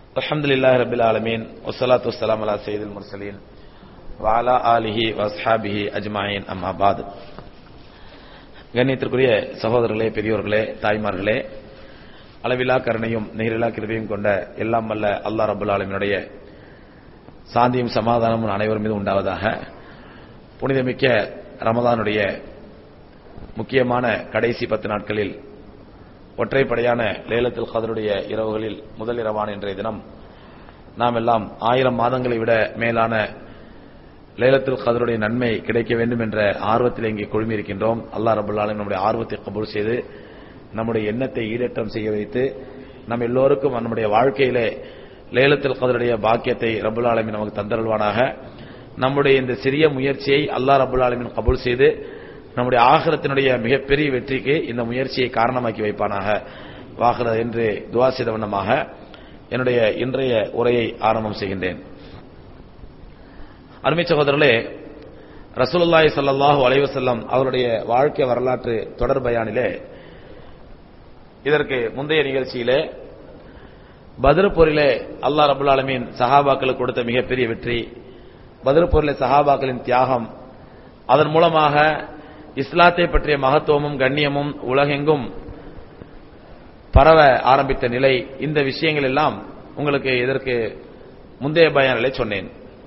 الحمد لله رب العالمين والصلاة والسلام على سيد المرسلين وعلى آله وأصحابه أجمعين أما بعد கண்ணியத்திற்குரிய சகோதரர்களே பெரியோர்களே தாய்மார்களே அளவிலா கருணையும் நிகரிலா கிருபையும் கொண்ட எல்லாம் வல்ல அல்லா ரபுல் ஆலமினுடைய சாந்தியும் சமாதானமும் அனைவர் மீது உண்டாவதாக புனிதமிக்க ரமதானுடைய முக்கியமான கடைசி பத்து நாட்களில் ஒற்றைப்படையான லேலத்தில் கதருடைய இரவுகளில் முதல் இரவான இன்றைய தினம் நாம் எல்லாம் ஆயிரம் மாதங்களை விட மேலான லேலத்தில் கதருடைய நன்மை கிடைக்க வேண்டும் என்ற ஆர்வத்தில் இங்கே குழுமியிருக்கின்றோம் அல்லா ரபுல்லாலும் நம்முடைய ஆர்வத்தை கபூல் செய்து நம்முடைய எண்ணத்தை ஈடேற்றம் செய்ய வைத்து நம் எல்லோருக்கும் நம்முடைய வாழ்க்கையிலே லேலத்தில் கதருடைய பாக்கியத்தை ரபுல் ஆலமின் நமக்கு தந்தருள்வானாக நம்முடைய இந்த சிறிய முயற்சியை அல்லா ரபுல் ஆலமின் கபூல் செய்து நம்முடைய ஆகரத்தினுடைய மிகப்பெரிய வெற்றிக்கு இந்த முயற்சியை காரணமாக்கி வைப்பானாக வாகர என்று துவா செய்த வண்ணமாக என்னுடைய இன்றைய உரையை ஆரம்பம் செய்கின்றேன் அருமை சகோதரர்களே ரசூலுல்லாய் சல்லாஹூ அலைவசல்லம் அவருடைய வாழ்க்கை வரலாற்று தொடர் பயானிலே இதற்கு முந்தைய நிகழ்ச்சியிலே பதிர் போரிலே அல்லா ரபுல் ஆலமீன் சஹாபாக்களுக்கு கொடுத்த மிகப்பெரிய வெற்றி பதிர் போரிலே சஹாபாக்களின் தியாகம் அதன் மூலமாக இஸ்லாத்தை பற்றிய மகத்துவமும் கண்ணியமும் உலகெங்கும் பரவ ஆரம்பித்த நிலை இந்த விஷயங்கள் எல்லாம் உங்களுக்கு இதற்கு முந்தைய பயானிலே சொன்னேன்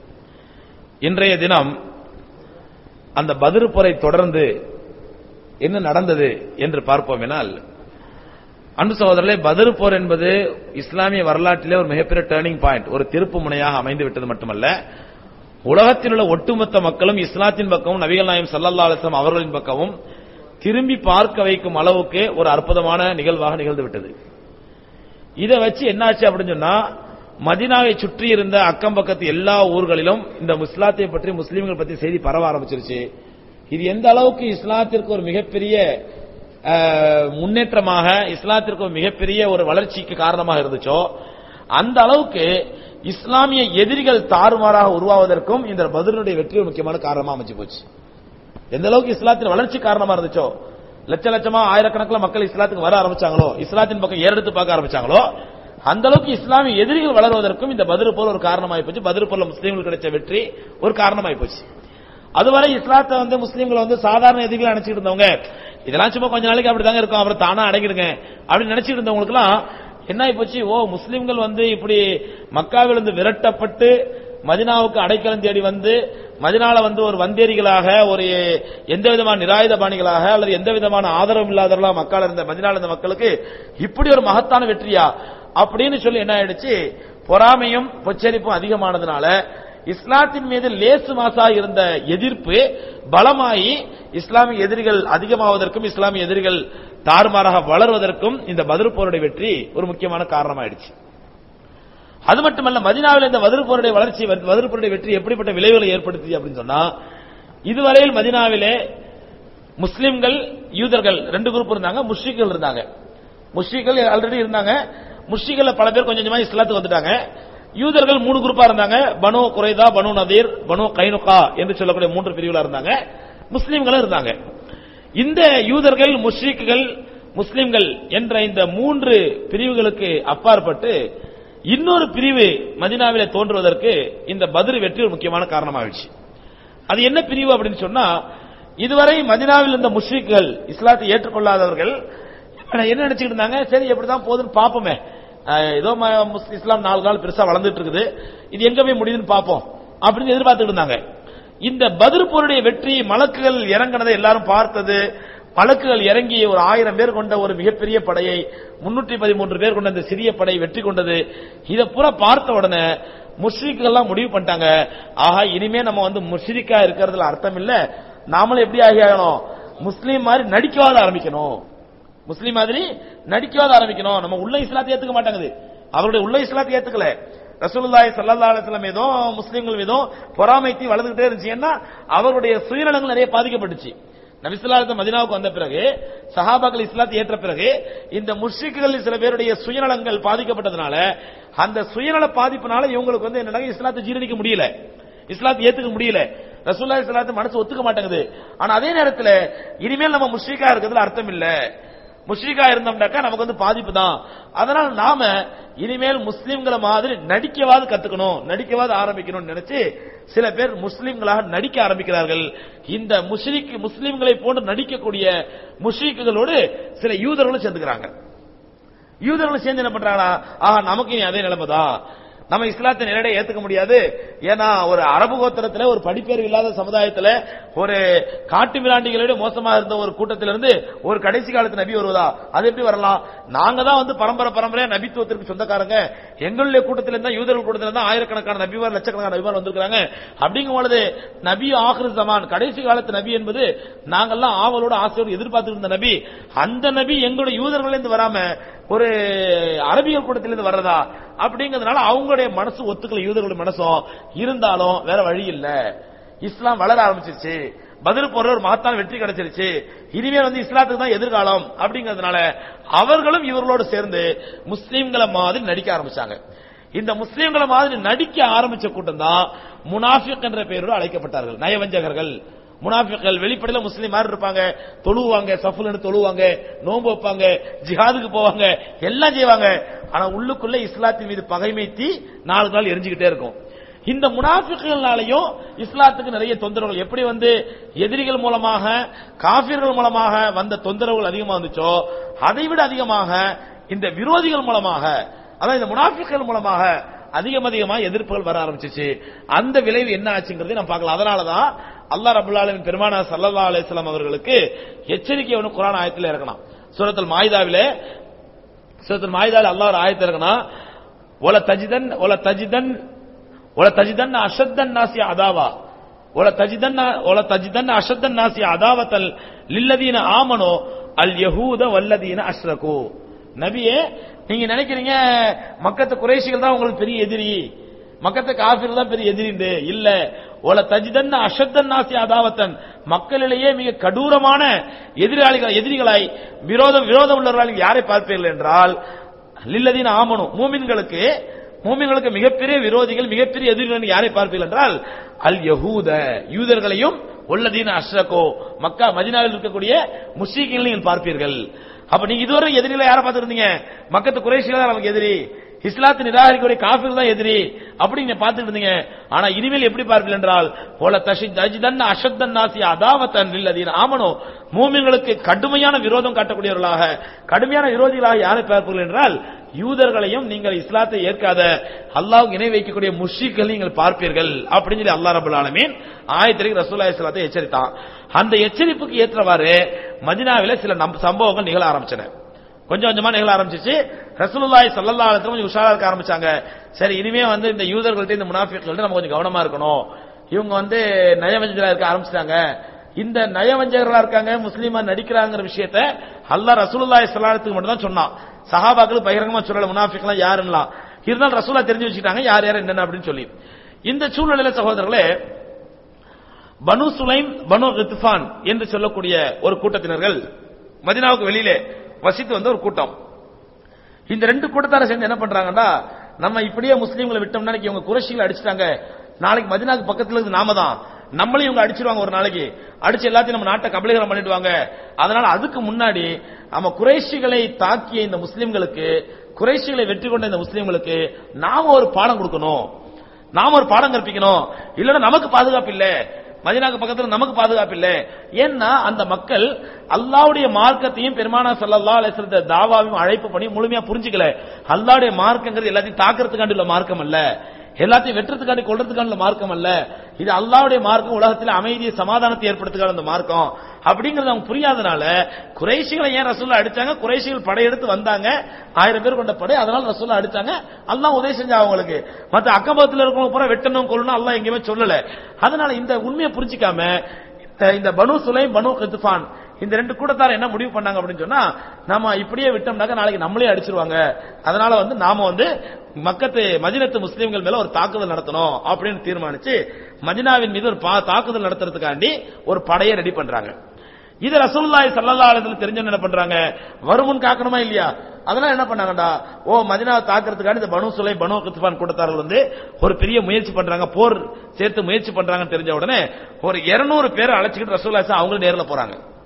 இன்றைய தினம் அந்த பதிரு போரை தொடர்ந்து என்ன நடந்தது என்று பார்ப்போம் எனால் அன்பு சகோதரர்களே பதிரு போர் என்பது இஸ்லாமிய வரலாற்றிலே ஒரு மிகப்பெரிய டேர்னிங் பாயிண்ட் ஒரு திருப்பு முனையாக அமைந்து விட்டது மட்டுமல்ல உலகத்தில் உள்ள ஒட்டுமொத்த மக்களும் இஸ்லாத்தின் பக்கமும் நபிகள் நாயம் சல்லல்லா அலிஸ்லாம் அவர்களின் பக்கமும் திரும்பி பார்க்க வைக்கும் அளவுக்கு ஒரு அற்புதமான நிகழ்வாக நிகழ்ந்து விட்டது இதை வச்சு என்னாச்சு அப்படின்னு சொன்னா மதினாவை சுற்றி இருந்த அக்கம் பக்கத்து எல்லா ஊர்களிலும் இந்த முஸ்லாத்தை பற்றி முஸ்லீம்கள் பற்றி செய்தி பரவ ஆரம்பிச்சிருச்சு இது எந்த அளவுக்கு இஸ்லாத்திற்கு ஒரு மிகப்பெரிய முன்னேற்றமாக இஸ்லாத்திற்கு ஒரு மிகப்பெரிய ஒரு வளர்ச்சிக்கு காரணமாக இருந்துச்சோ அந்த அளவுக்கு இஸ்லாமிய எதிரிகள் தாறுமாறாக உருவாவதற்கும் இந்த பதிலுடைய வெற்றி முக்கியமான காரணமா அமைச்சு போச்சு எந்த அளவுக்கு இஸ்லாத்தின் வளர்ச்சி காரணமா இருந்துச்சோ லட்ச லட்சமா ஆயிரக்கணக்கில் மக்கள் இஸ்லாத்துக்கு வர ஆரம்பிச்சாங்களோ இஸ்லாத்தின் பக்கம் ஏறெடுத்து பார்க்க ஆரம்பிச்சாங்களோ அந்த அளவுக்கு இஸ்லாமிய எதிரிகள் வளர்வதற்கும் இந்த பதில் போல ஒரு காரணமாய் போச்சு பதில் போல முஸ்லீம்கள் கிடைச்ச வெற்றி ஒரு காரணமாய் போச்சு அதுவரை இஸ்லாத்தை வந்து முஸ்லீம்கள் வந்து சாதாரண எதிரிகள் நினைச்சிட்டு இருந்தவங்க இதெல்லாம் சும்மா கொஞ்ச நாளைக்கு அப்படிதாங்க இருக்கும் அப்புறம் தானா அடங்கிடுங்க அப்படின்னு நினைச்சிட்டு இருந்தவங்களுக்கு எல்லாம் என்ன போச்சு ஓ முஸ்லிம்கள் வந்து இப்படி மக்காவிலிருந்து விரட்டப்பட்டு மதினாவுக்கு அடைக்கலம் தேடி வந்து மதினால வந்து ஒரு வந்தேரிகளாக ஒரு எந்த விதமான நிராயுத பாணிகளாக அல்லது எந்த விதமான ஆதரவு இல்லாதவர்களாக மக்கள் இருந்த மதினால இருந்த மக்களுக்கு இப்படி ஒரு மகத்தான வெற்றியா அப்படின்னு சொல்லி என்ன ஆயிடுச்சு பொறாமையும் பொச்சரிப்பும் அதிகமானதுனால இஸ்லாத்தின் மீது லேசு மாசா இருந்த எதிர்ப்பு பலமாயி இஸ்லாமிய எதிரிகள் அதிகமாவதற்கும் இஸ்லாமிய எதிரிகள் தாறுமாறாக வளர்வதற்கும் இந்த பதில் போருடைய வெற்றி ஒரு முக்கியமான காரணமாயிடுச்சு அது மட்டுமல்ல மதினாவில் இந்த பதில் போருடைய வளர்ச்சி பதில் போருடைய வெற்றி எப்படிப்பட்ட விளைவுகளை ஏற்படுத்தி அப்படின்னு சொன்னா இதுவரையில் மதினாவிலே முஸ்லிம்கள் யூதர்கள் ரெண்டு குரூப் இருந்தாங்க முஷ்ரிக்கள் இருந்தாங்க முஷ்ரிக்கள் ஆல்ரெடி இருந்தாங்க முஷ்ரிகள் பல பேர் கொஞ்சம் கொஞ்சமா இஸ்லாத்துக்கு வந்துட்டாங்க யூதர்கள் மூணு குரூப்பா இருந்தாங்க பனு குறைதா பனு நதீர் பனு கைனுகா என்று சொல்லக்கூடிய மூன்று பிரிவுகளா இருந்தாங்க முஸ்லீம்களும் இருந்தாங்க இந்த யூதர்கள் முஷ்ரிக்குகள் முஸ்லிம்கள் என்ற இந்த மூன்று பிரிவுகளுக்கு அப்பாற்பட்டு இன்னொரு பிரிவு மதினாவிலே தோன்றுவதற்கு இந்த பதில் வெற்றி ஒரு முக்கியமான காரணமாகிடுச்சு அது என்ன பிரிவு அப்படின்னு சொன்னா இதுவரை மதினாவில் இருந்த முஷ்ரிக்குகள் இஸ்லாத்தை ஏற்றுக்கொள்ளாதவர்கள் என்ன நினைச்சுக்கிட்டு இருந்தாங்க சரி எப்படிதான் போதுன்னு பாப்போமே ஏதோ இஸ்லாம் நாலு நாள் பெருசா வளர்ந்துட்டு இருக்குது இது எங்க போய் முடியுதுன்னு பார்ப்போம் அப்படின்னு எதிர்பார்த்துட்டு இருந்தாங்க இந்த பதிர் போருடைய வெற்றி மலக்குகள் இறங்கினதை எல்லாரும் பார்த்தது மலக்குகள் இறங்கி ஒரு ஆயிரம் பேர் கொண்ட ஒரு மிகப்பெரிய படையை முன்னூற்றி பதிமூன்று பேர் கொண்ட இந்த சிறிய படை வெற்றி கொண்டது இதை பூரா பார்த்த உடனே முஷ்ரிக்கெல்லாம் முடிவு பண்ணிட்டாங்க ஆஹா இனிமே நம்ம வந்து முஷ்ரிக்கா இருக்கிறதுல அர்த்தம் இல்ல நாமளும் எப்படி ஆகி ஆகணும் முஸ்லீம் மாதிரி நடிக்கவாத ஆரம்பிக்கணும் முஸ்லீம் மாதிரி நடிக்காத ஆரம்பிக்கணும் நம்ம உள்ள இஸ்லாத்தை ஏத்துக்க மாட்டாங்குது அவருடைய உள்ள இஸ்லாத்தை ஏத்துக்கல ரசூலுல்லாஹி ஸல்லல்லாஹு அலைஹி வஸல்லம் மீதோ முஸ்லிம்கள் மீதோ பொறாமைத்தி வளர்ந்துகிட்டே இருந்துச்சுன்னா அவருடைய சுயநலங்கள் நிறைய பாதிக்கப்பட்டுச்சு நபிசுல்லாஹு மதினாவுக்கு வந்த பிறகு சஹாபாக்கள் இஸ்லாத்தை ஏற்ற பிறகு இந்த முஷ்ரிக்குகள் சில பேருடைய சுயநலங்கள் பாதிக்கப்பட்டதுனால அந்த சுயநல பாதிப்புனால இவங்களுக்கு வந்து என்ன இஸ்லாத்தை ஜீரணிக்க முடியல இஸ்லாத்தை ஏத்துக்க முடியல ரசூல்லா இஸ்லாத்தை மனசு ஒத்துக்க மாட்டேங்குது ஆனா அதே நேரத்தில் இனிமேல் நம்ம முஷ்ரிக்கா இருக்கிறதுல அர்த்தம் இல்ல முஷ்ரிகா இருந்தோம்னாக்கா நமக்கு வந்து பாதிப்பு தான் அதனால நாம இனிமேல் முஸ்லிம்களை மாதிரி நடிக்கவாது கத்துக்கணும் நடிக்கவாது ஆரம்பிக்கணும்னு நினைச்சு சில பேர் முஸ்லிம்களாக நடிக்க ஆரம்பிக்கிறார்கள் இந்த முஸ்லிக் முஸ்லிம்களை போன்று நடிக்கக்கூடிய முஷ்ரிக்குகளோடு சில யூதர்களும் சேர்ந்துக்கிறாங்க யூதர்களும் சேர்ந்து என்ன பண்றாங்களா ஆஹா நமக்கு இனி அதே நிலைமை தான் நம்ம இஸ்லாத்தை நேரடியாக ஏத்துக்க முடியாது ஏன்னா ஒரு அரபு கோத்திரத்துல ஒரு படிப்பேறு இல்லாத சமுதாயத்துல ஒரு காட்டு மிராண்டிகளோட மோசமா இருந்த ஒரு கூட்டத்திலிருந்து ஒரு கடைசி காலத்து நபி வருவதா அது எப்படி வரலாம் நாங்க தான் வந்து பரம்பரை பரம்பரையா நபித்துவத்திற்கு சொந்தக்காரங்க எங்களுடைய கூட்டத்தில் இருந்தா யூதர்கள் கூட்டத்தில் இருந்தா ஆயிரக்கணக்கான நபிமார் லட்சக்கணக்கான நபிமார் வந்திருக்காங்க அப்படிங்கும் பொழுது நபி ஆஹிர் ஜமான் கடைசி காலத்து நபி என்பது நாங்கெல்லாம் ஆவலோட ஆசையோடு எதிர்பார்த்து இருந்த நபி அந்த நபி எங்களுடைய யூதர்களிலிருந்து வராம ஒரு அரபியல் கூட்டத்திலிருந்து வர்றதா அப்படிங்கிறதுனால அவங்களுடைய மனசு ஒத்துக்கல யூதர்களுடைய மனசும் இருந்தாலும் வேற வழி இல்ல இஸ்லாம் வளர ஆரம்பிச்சிருச்சு பதில் போற ஒரு மகத்தான வெற்றி கிடைச்சிருச்சு இனிமேல் வந்து இஸ்லாத்துக்கு தான் எதிர்காலம் அப்படிங்கிறதுனால அவர்களும் இவர்களோடு சேர்ந்து முஸ்லீம்களை மாதிரி நடிக்க ஆரம்பிச்சாங்க இந்த முஸ்லீம்களை மாதிரி நடிக்க ஆரம்பிச்ச கூட்டம் தான் முனாஃபிக் என்ற பெயரோடு அழைக்கப்பட்டார்கள் நயவஞ்சகர்கள் முனாஃபிக்கள் வெளிப்படையில முஸ்லீம் மாதிரி இருப்பாங்க தொழுவாங்க சஃபுல்னு தொழுவாங்க நோன்பு வைப்பாங்க ஜிஹாதுக்கு போவாங்க எல்லாம் செய்வாங்க ஆனா உள்ளுக்குள்ள இஸ்லாத்தின் மீது பகைமை தீ நாலு நாள் எரிஞ்சுக்கிட்டே இருக்கும் இந்த முனாஃபிக்குகள்னாலையும் இஸ்லாத்துக்கு நிறைய தொந்தரவுகள் எப்படி வந்து எதிரிகள் மூலமாக காபிர்கள் மூலமாக வந்த தொந்தரவுகள் அதிகமா வந்துச்சோ அதை விட அதிகமாக இந்த விரோதிகள் மூலமாக அதாவது இந்த முனாஃபிக்கள் மூலமாக அதிகம் அதிகமா எதிர்ப்புகள் வர ஆரம்பிச்சிச்சு அந்த விளைவு என்ன ஆச்சுங்கிறதை நம்ம பார்க்கலாம் அதனாலதான் அல்லாஹ் ரபுல் ஆலமின் பெருமானா சல்லல்லா அலிஸ்லாம் அவர்களுக்கு எச்சரிக்கை ஒன்று குரான் ஆயத்தில் இறக்கணும் சூரத்துல் மாயுதாவிலே சூரத்துல் மாயுதாவில் அல்லாஹ் ஒரு ஆயத்தில் இருக்கணும் ஒல தஜிதன் ஒல தஜிதன் ஒல தஜிதன் அஷத்தன் நாசி அதாவா ஒல தஜிதன் ஒல தஜிதன் அஷத்தன் நாசி அதாவத்தல் லில்லதீன ஆமனோ அல் யஹூத வல்லதீன அஷ்ரகு நபியே நீங்க நினைக்கிறீங்க மக்கத்து குறைசிகள் தான் உங்களுக்கு பெரிய எதிரி மக்கத்து காபிர் தான் பெரிய எதிரி இல்ல ஒல தஜிதன் அஷத்தன் நாசி அதாவத்தன் மக்களிலேயே மிக கடூரமான எதிராளிகள் எதிரிகளாய் விரோதம் விரோதம் உள்ளவர்கள் யாரை பார்ப்பீர்கள் என்றால் லில்லதீன ஆமனு மூமின்களுக்கு மூமின்களுக்கு மிகப்பெரிய விரோதிகள் மிகப்பெரிய எதிரிகள் யாரை பார்ப்பீர்கள் என்றால் அல் யஹூத யூதர்களையும் உள்ளதீன அஷ்ரகோ மக்கா மதினாவில் இருக்கக்கூடிய முஸ்லீம்களை நீங்கள் பார்ப்பீர்கள் அப்ப நீங்க இதுவரை எதிரிகளை யாரை பார்த்திருந்தீங்க மக்கத்து குறைசிகள் தான் நமக்கு எதிரி இஸ்லாத்து நிராகரிக்கக்கூடிய காஃபிர் தான் எதிரி அப்படி நீங்க பார்த்துட்டு இருந்தீங்க ஆனா இனிமேல் எப்படி பார்ப்பீர்கள் என்றால் போல தஷி தஜிதன் அஷத்தன் நாசி அதாவத்தன் இல்லதீன் ஆமனோ மூமின்களுக்கு கடுமையான விரோதம் காட்டக்கூடியவர்களாக கடுமையான விரோதிகளாக யாரை பார்ப்பீர்கள் என்றால் யூதர்களையும் நீங்கள் இஸ்லாத்தை ஏற்காத அல்லாஹ் இணை வைக்கக்கூடிய முஷிக்கள் நீங்கள் பார்ப்பீர்கள் அப்படின்னு சொல்லி அல்லாஹ் ரபுல் ஆலமீன் ஆயத்திற்கு ரசூல்லா இஸ்லாத்தை எச்சரித்தான் அந்த எச்சரிப்புக்கு ஏற்றவாறு மதினாவில சில நம் சம்பவங்கள் நிகழ ஆரம்பிச்சன கொஞ்சம் கொஞ்சமா நிகழ ஆரம்பிச்சிச்சு ரசூலுல்லாஹி ஸல்லல்லாஹு அலைஹி வஸல்லம் கொஞ்சம் உஷாரா இருக்க ஆரம்பிச்சாங்க சரி இனிமே வந்து இந்த யூதர்கள்ட்ட இந்த முனாஃபிக்குகள்ட்ட நம்ம கொஞ்சம் கவனமா இருக்கணும் இவங்க வந்து நயவஞ்சகரா இருக்க ஆரம்பிச்சிட்டாங்க இந்த நயவஞ்சகர்களா இருக்காங்க முஸ்லீமா நடிக்கிறாங்கிற விஷயத்த அல்லாஹ் ரசூலுல்லாஹி ஸல்லல்லாஹு அலைஹி மட்டும் தான் சொன்னான் சஹாபாக்கள் பகிரங்கமா சொல்லல முனாஃபிக்லாம் யாருன்னா இருந்தாலும் ரசூலா தெரிஞ்சு வச்சுட்டாங்க யார் யார் என்னென்ன அப்படின்னு சொல்லி இந்த சூழ்நிலையில சகோதரர்களே பனு சுலைம் பனு ரித்ஃபான் என்று சொல்லக்கூடிய ஒரு கூட்டத்தினர்கள் மதினாவுக்கு வெளியிலே வசித்து வந்த ஒரு கூட்டம் இந்த ரெண்டு கூட்டத்தார சேர்ந்து என்ன பண்றாங்கன்னா நம்ம இப்படியே முஸ்லீம்களை விட்டோம்னா இவங்க குறைஷிகளை அடிச்சிட்டாங்க நாளைக்கு மதினாக்கு பக்கத்துல இருந்து நாம தான் நம்மளையும் இவங்க அடிச்சிருவாங்க ஒரு நாளைக்கு அடிச்சு எல்லாத்தையும் நம்ம நாட்டை கபலீகரம் பண்ணிடுவாங்க அதனால அதுக்கு முன்னாடி நம்ம குறைஷிகளை தாக்கிய இந்த முஸ்லிம்களுக்கு குறைஷிகளை வெற்றி கொண்ட இந்த முஸ்லிம்களுக்கு நாம ஒரு பாடம் கொடுக்கணும் நாம ஒரு பாடம் கற்பிக்கணும் இல்லன்னா நமக்கு பாதுகாப்பு இல்ல மதினாக்கு பக்கத்துல நமக்கு பாதுகாப்பு இல்ல ஏன்னா அந்த மக்கள் அல்லாவுடைய மார்க்கத்தையும் பெருமானா சல்லா அலிஸ்லத்த தாவாவையும் அழைப்பு பண்ணி முழுமையா புரிஞ்சுக்கல அல்லாவுடைய மார்க்கங்கிறது எல்லாத்தையும் தாக்குறதுக்காண்டி உள்ள மார்க்கம் அல்ல எல்லாத்தையும் வெட்டுறதுக்காண்டி கொள்றதுக்கான மார்க்கம் அல்ல இது அல்லாவுடைய மார்க்கம் உலகத்தில் அமைதியை சமாதானத்தை ஏற்படுத்துக்கான அந்த மார்க்கம் அப்படிங்கறது அவங்க புரியாதனால குறைசிகளை ஏன் ரசூல்லா அடிச்சாங்க குறைசிகள் படையெடுத்து வந்தாங்க ஆயிரம் பேர் கொண்ட படை அதனால ரசூல்லா அடிச்சாங்க அல்லாஹ் உதவி செஞ்சா அவங்களுக்கு மத்த அக்கபத்துல இருக்கவங்க பூரா வெட்டணும் கொள்ளணும் அல்லாஹ் எங்கேயுமே சொல்லல அதனால இந்த உண்மையை புரிஞ்சிக்காம இந்த- இந்த பனு சுலைம் பனு கத்துஃபான் இந்த ரெண்டு கூட்டத்தார் என்ன முடிவு பண்ணாங்க அப்படின்னு சொன்னா நாம இப்படியே விட்டோம்னாக்க நாளைக்கு நம்மளே அடிச்சிருவாங்க அதனால வந்து நாம வந்து மக்கத்து மதினத்து முஸ்லீம்கள் மேல ஒரு தாக்குதல் நடத்தணும் அப்படின்னு தீர்மானிச்சு மதினாவின் மீது ஒரு பா- தாக்குதல் நடத்துறதுக்காண்டி ஒரு படையை ரெடி பண்றாங்க இது ரசூலுல்லாஹி ஸல்லல்லாஹு அலைஹி வஸல்லம் தெரிஞ்சவங்க என்ன பண்றாங்க வருமுன் காக்கணுமா இல்லையா அதனால என்ன பண்ணாங்கடா ஓ மதினாவை தாக்குறதுக்காண்டி இந்த பனு சுலை பனு கித்பான் கூட்டத்தார்கள் வந்து ஒரு பெரிய முயற்சி பண்றாங்க போர் சேர்த்து முயற்சி பண்றாங்கன்னு தெரிஞ்ச உடனே ஒரு 200 பேரை அழைச்சிக்கிட்டு ரசூலுல்லாஹி ஸல்லல்லாஹு அவங்களும் நேர்ல போறாங்க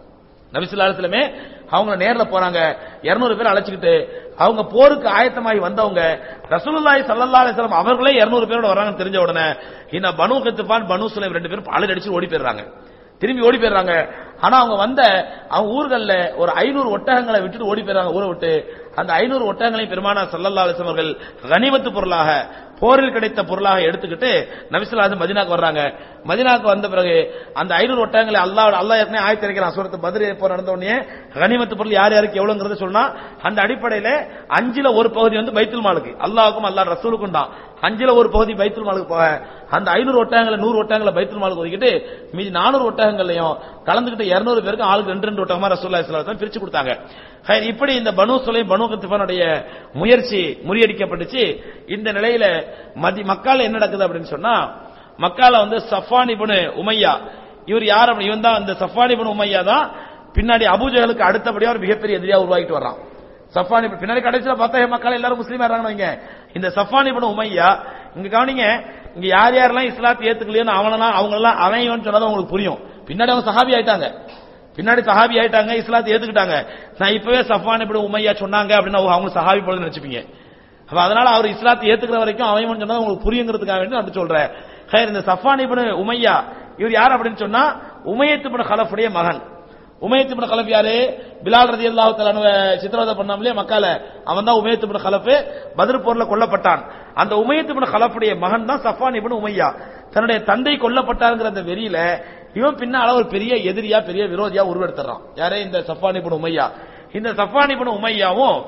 நபிசுல்லாலுமே அவங்க நேர்ல போறாங்க 200 பேர் அழைச்சிக்கிட்டு அவங்க போருக்கு ஆயத்தமாகி வந்தவங்க ரசூலுல்லாஹி ஸல்லல்லாஹு அலைஹி வஸல்லம் அவர்களே 200 பேரோட வராங்கன்னு தெரிஞ்ச உடனே இந்த பனு கத்துபான் பனு சுலைம் ரெண்டு பேரும் அலறி அடிச்சு ஓடி போயிடுறாங்க திரும்பி ஓடி போயிடுறாங்க ஆனா அவங்க வந்த அவங்க ஊர்கள்ல ஒரு ஐநூறு ஒட்டகங்களை விட்டுட்டு ஓடி போயிடுறாங்க ஊரை விட்டு அந்த ஐநூறு ஒட்டகங்களையும் பெருமானா சல்லல்லா அலிஸ்லாம் அவர்கள் கனிமத்து பொருளாக போரில் கிடைத்த பொருளாக எடுத்துக்கிட்டு நபிசுல்லாது மதினாக்கு வர்றாங்க மதினாக்கு வந்த பிறகு அந்த ஐநூறு ஒட்டகங்களை அல்லாஹ் அல்லாஹ் ஏற்கனவே ஆயத்தி இருக்கிறான் சூரத்து பதிரி போர் நடந்த உடனே கனிமத்து பொருள் யார் யாருக்கு எவ்வளவுங்கிறது சொன்னா அந்த அடிப்படையில அஞ்சுல ஒரு பகுதி வந்து பைத்துல் மாலுக்கு அல்லாஹ்வுக்கும் அல்லாஹ் ரசூலுக்கும் தான் அஞ்சுல ஒரு பகுதி பைத்துல் மாலுக்கு போக அந்த ஐநூறு ஒட்டகங்களை நூறு ஒட்டகங்களை பைத்துல் மாலுக்கு ஒதுக்கிட்டு மீதி நானூறு ஒட்டகங்களையும் கலந்துகிட்ட இருநூறு பேருக்கு ஆளுக்கு ரெண்டு ரெண்டு ஒட்டகமா ரசூல்லா இஸ்லாம் பிரிச்சு கொடுத்தாங்க ஹைர், இப்படி இந்த பனு சுலை பனு கத்துபானுடைய முயற்சி முறியடிக்கப்பட்டுச்சு இந்த நிலையில மதி மக்கால என்ன நடக்குது அப்படின்னு சொன்னா மக்கால வந்து சஃபான் இப்னு உமையா இவர் யார் அப்படி இவன் தான் அந்த சஃபான் இப்னு உமையா தான் பின்னாடி அபூஜகளுக்கு அடுத்தபடியா ஒரு மிகப்பெரிய எதிரியா உருவாக்கிட்டு வர்றான் சஃபான் இப்ப பின்னாடி கடைசியில பார்த்தா என் மக்கள் எல்லாரும் முஸ்லீம் ஆறாங்கன்னு வைங்க இந்த சஃபான் இப்னு உமையா இங்க கவனிங்க இங்க யார் யாரெல்லாம் இஸ்லாத்தை ஏத்துக்கலையோ அவனெல்லாம் அவங்க எல்லாம் அவன் இவன் சொன்னது உங்களுக்கு புரியும் பின்னாடி அவங்க சஹாபி ஆயிட்டாங்க பின்னாடி சஹாபி ஆயிட்டாங்க இஸ்லாத்தை ஏத்துக்கிட்டாங்க நான் இப்பவே சஃபான் இப்படி உமையா சொன்னாங்க அப்படின்னா ஓ, அவங்க சஹாபி போல நினைச்சுப்பீங்க அப்ப அதனால அவர் இஸ்லாத்தை ஏத்துக்கிற வரைக்கும் அவன் இவன் சொன்னது உங்களுக்கு புரியுங்கிறதுக்காக வேண்டி நான் அப்படி சொல்றேன் ஹைர், இந்த சஃபான் இப்னு உமையா இவர் யார் அப்படின்னு சொன்னா உமையத்து இப்னு கலஃபுடைய மகன் உமையத்து இப்னு கலஃப் யாரு பிலால் ரலியல்லாஹு தஆலா சித்திரவதை பண்ணாமலே மக்கால அவன் தான் உமையத்து இப்னு கலஃப் பத்ர் போர்ல கொல்லப்பட்டான் அந்த உமையத்து இப்னு கலஃபுடைய மகன் தான் சஃபான் இப்னு உமையா தன்னுடைய தந்தை கொல்லப்பட்டாருங்கிற அந்த வெறியில இவன் பின்னால ஒரு பெரிய எதிரியா பெரிய விரோதியா உருவெடுத்துறான் யாரே இந்த சஃபான் இப்னு உமையா இந்த சஃபான் இப்னு உமையாவும்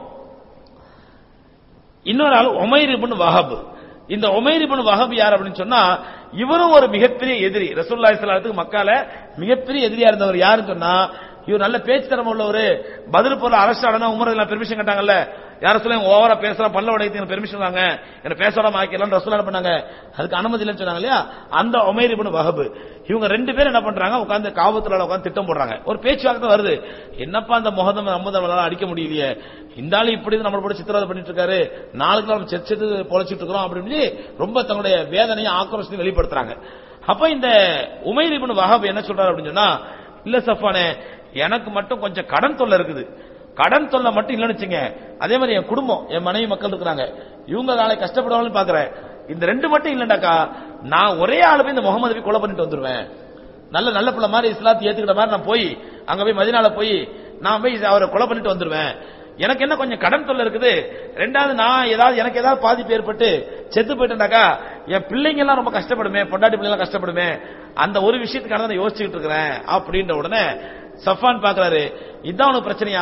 இன்னொரு ஆள் உமைர் இப்னு வஹப் இந்த உமைர் இப்னு வஹப் யார் அப்படின்னு சொன்னா இவரும் ஒரு மிகப்பெரிய எதிரி ரசூலுல்லாஹி ஸல்லல்லாஹு அலைஹி வஸல்லம் மக்கால மிகப்பெரிய எதிரியா இருந்தவர் யாருன்னு சொன்னா இவர் நல்ல பேச்சு திறமை உள்ளவர் பதில் போல அரசு ஆடனா உமர் எல்லாம் பெர்மிஷன் கேட்டாங்கல்ல யார சொல்ல ஓவரா பேசுறான் பல்ல உடையத்துக்கு பெர்மிஷன் தாங்க என்ன பேச விடாம ஆக்கிடலாம் ரசூலா பண்ணாங்க அதுக்கு அனுமதி இல்லைன்னு சொன்னாங்க இல்லையா அந்த உமைர் இப்னு வஹப் இவங்க ரெண்டு பேரும் என்ன பண்றாங்க உட்கார்ந்து காவத்துல உட்கார்ந்து திட்டம் போடுறாங்க ஒரு பேச்சுவார்த்தை வருது என்னப்பா அந்த முகதம் நம்மதம் அடிக்க முடியலையே இந்த ஆளு இப்படி நம்ம போட்டு சித்திரவதை பண்ணிட்டு இருக்காரு நாளுக்கு நம்ம செத்து செத்து பொழைச்சிட்டு இருக்கிறோம் அப்படின்னு ரொம்ப தன்னுடைய வேதனையை ஆக்ரோஷத்தை வெளிப்படுத்துறாங்க அப்ப இந்த உமைர் இப்னு வஹப் என்ன சொல்றாரு அப்படின்னு சொன்னா இல்ல சஃபானே எனக்கு மட்டும் கொஞ்சம் கடன் தொல்லை இருக்குது கடன் தொல்லை மட்டும் இல்லைன்னு வச்சுங்க அதே மாதிரி என் குடும்பம் என் மனைவி மக்கள் இருக்கிறாங்க இவங்க நாளை கஷ்டப்படுவாங்கன்னு பாக்குறேன் இந்த ரெண்டு மட்டும் இல்லைண்டாக்கா நான் ஒரே ஆளு போய் இந்த முகமது போய் கொலை பண்ணிட்டு வந்துருவேன் நல்ல நல்ல பிள்ளை மாதிரி இஸ்லாத்தை ஏத்துக்கிட்ட மாதிரி நான் போய் அங்க போய் மதினால போய் நான் போய் அவரை கொலை பண்ணிட்டு வந்துருவேன் எனக்கு என்ன கொஞ்சம் கடன் தொல்லை இருக்குது ரெண்டாவது நான் ஏதாவது எனக்கு ஏதாவது பாதிப்பு ஏற்பட்டு செத்து போயிட்டேனாக்கா என் பிள்ளைங்க எல்லாம் ரொம்ப கஷ்டப்படுமே பொண்டாட்டி பிள்ளை எல்லாம் கஷ்டப்படுமே அந்த ஒரு விஷயத்துக்காக தான் நான் யோசிச்சுட்டு இருக்கிறேன் அப்படின்ற உடனே சஃபான் பாக்குறாரு இதான் உனக்கு பிரச்சனையா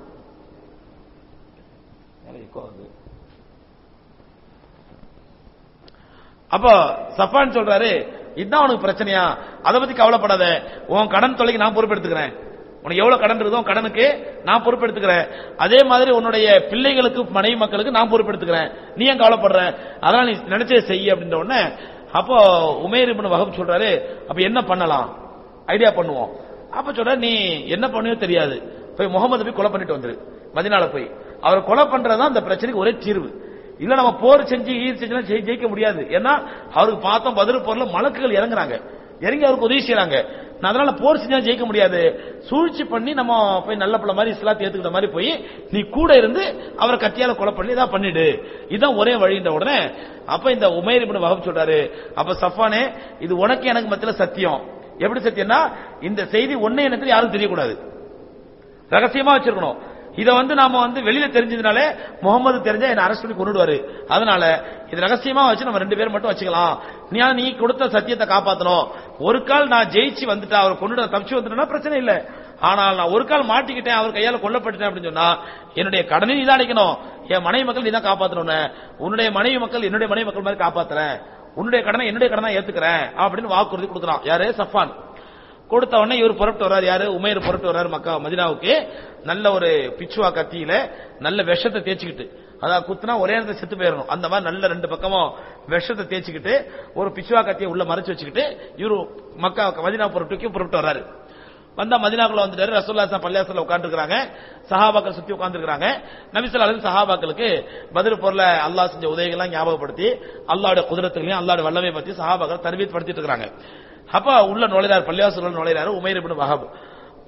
அப்போ சஃபான் சொல்றாரு இதுதான் உனக்கு பிரச்சனையா அதை பத்தி கவலைப்படாத உன் கடன் தொலைக்கு நான் பொறுப்பெடுத்துக்கிறேன் உனக்கு எவ்வளவு கடன் இருக்குதோ உன் கடனுக்கு நான் பொறுப்பெடுத்துக்கிறேன் அதே மாதிரி உன்னுடைய பிள்ளைகளுக்கு மனைவி மக்களுக்கு நான் பொறுப்பெடுத்துக்கிறேன் நீ ஏன் கவலைப்படுற அதனால நீ நினைச்சே செய்ய அப்படின்ற உடனே அப்போ உமேர் இப்னு வஹப் சொல்றாரு அப்ப என்ன பண்ணலாம் ஐடியா பண்ணுவோம் அப்ப சொல்ற நீ என்ன பண்ணுவோ தெரியாது போய் முகமது போய் கொலை பண்ணிட்டு வந்துரு மதினால போய் அவர் கொலை பண்றதுதான் அந்த பிரச்சனைக்கு ஒரே தீர்வு இல்ல நம்ம போர் செஞ்சு ஈர் செஞ்சு ஜெயி- ஜெயிக்க முடியாது ஏன்னா அவருக்கு பார்த்தோம் பதில் போர்ல மலக்குகள் இறங்குறாங்க இறங்கி அவருக்கு உதவி செய்யறாங்க நான் அதனால போர் செஞ்சா ஜெயிக்க முடியாது சூழ்ச்சி பண்ணி நம்ம போய் நல்ல பிள்ளை மாதிரி இஸ்லாத்தை ஏத்துக்கிட்ட மாதிரி போய் நீ கூட இருந்து அவரை கத்தியால கொலை பண்ணி இதான் பண்ணிடு இதான் ஒரே வழின்ற உடனே அப்ப இந்த உமைர் இப்படி வகுப்பு சொல்றாரு அப்ப சஃபானே இது உனக்கு எனக்கு மத்தியில சத்தியம் எப்படி சத்தியம்னா இந்த செய்தி ஒன்னே எனக்கு யாரும் தெரியக்கூடாது ரகசியமா வச்சிருக்கணும் இத வந்து நாம வந்து வெளியில தெரிஞ்சதுனாலே முகமது தெரிஞ்சா என்ன அரெஸ்ட் பண்ணி கொண்டுடுவாரு அதனால இது ரகசியமா வச்சு நம்ம ரெண்டு பேரும் மட்டும் வச்சுக்கலாம் நீ நீ கொடுத்த சத்தியத்தை காப்பாத்தணும் ஒரு கால் நான் ஜெயிச்சு வந்துட்டா அவர் கொண்டு தப்பிச்சு வந்துட்டேன்னா பிரச்சனை இல்ல ஆனால் நான் ஒரு கால் மாட்டிக்கிட்டேன் அவர் கையால கொல்லப்பட்டுட்டேன் அப்படின்னு சொன்னா என்னுடைய கடனை நீ தான் அடைக்கணும் என் மனைவி மக்கள் நீ தான் காப்பாத்தணும் உன்னுடைய மனைவி மக்கள் என்னுடைய மனைவி மக்கள் மாதிரி காப்பாத்துறேன் உன்னுடைய கடனை என்னுடைய கடனை ஏத்துக்கிறேன் அப்படின்னு வாக்குறுதி கொடுக்குறான் யாரு சஃபான் கொடுத்த உடனே இவர் புறப்பட்டு வர்றாரு யாரு உமையர் புறப்பட்டு வர்றாரு மக்கா மதினாவுக்கு நல்ல ஒரு பிச்சுவா கத்தியில நல்ல விஷத்தை தேய்ச்சிக்கிட்டு அதாவது குத்துனா ஒரே இடத்துல செத்து போயிடணும் அந்த மாதிரி நல்ல ரெண்டு பக்கமும் விஷத்தை தேய்ச்சிக்கிட்டு ஒரு பிச்சுவா கத்தியை உள்ள மறைச்சு வச்சுக்கிட்டு இவரு மக்கா மதினா புறப்பட்டுக்கு புறப்பட்டு வர்றாரு வந்தா மதினாக்குள்ள வந்துட்டாரு ரசூல்லா பள்ளியாசல உட்காந்துருக்காங்க சஹாபாக்கள் சுத்தி உட்காந்துருக்காங்க நபிசல் அலி சஹாபாக்களுக்கு பதில் பொருள அல்லாஹ் செஞ்ச உதவிகள்லாம் ஞாபகப்படுத்தி அல்லாவோட குதிரத்துகளையும் அல்லாவோட வல்லமை பத்தி சஹாபாக்கள் தர்வீத் படுத்திட்டு இருக்காங்க அப்ப உள்ள நுழைறாரு பள்ளியாசல் நுழைறாரு உமைர் இப்னு வஹப்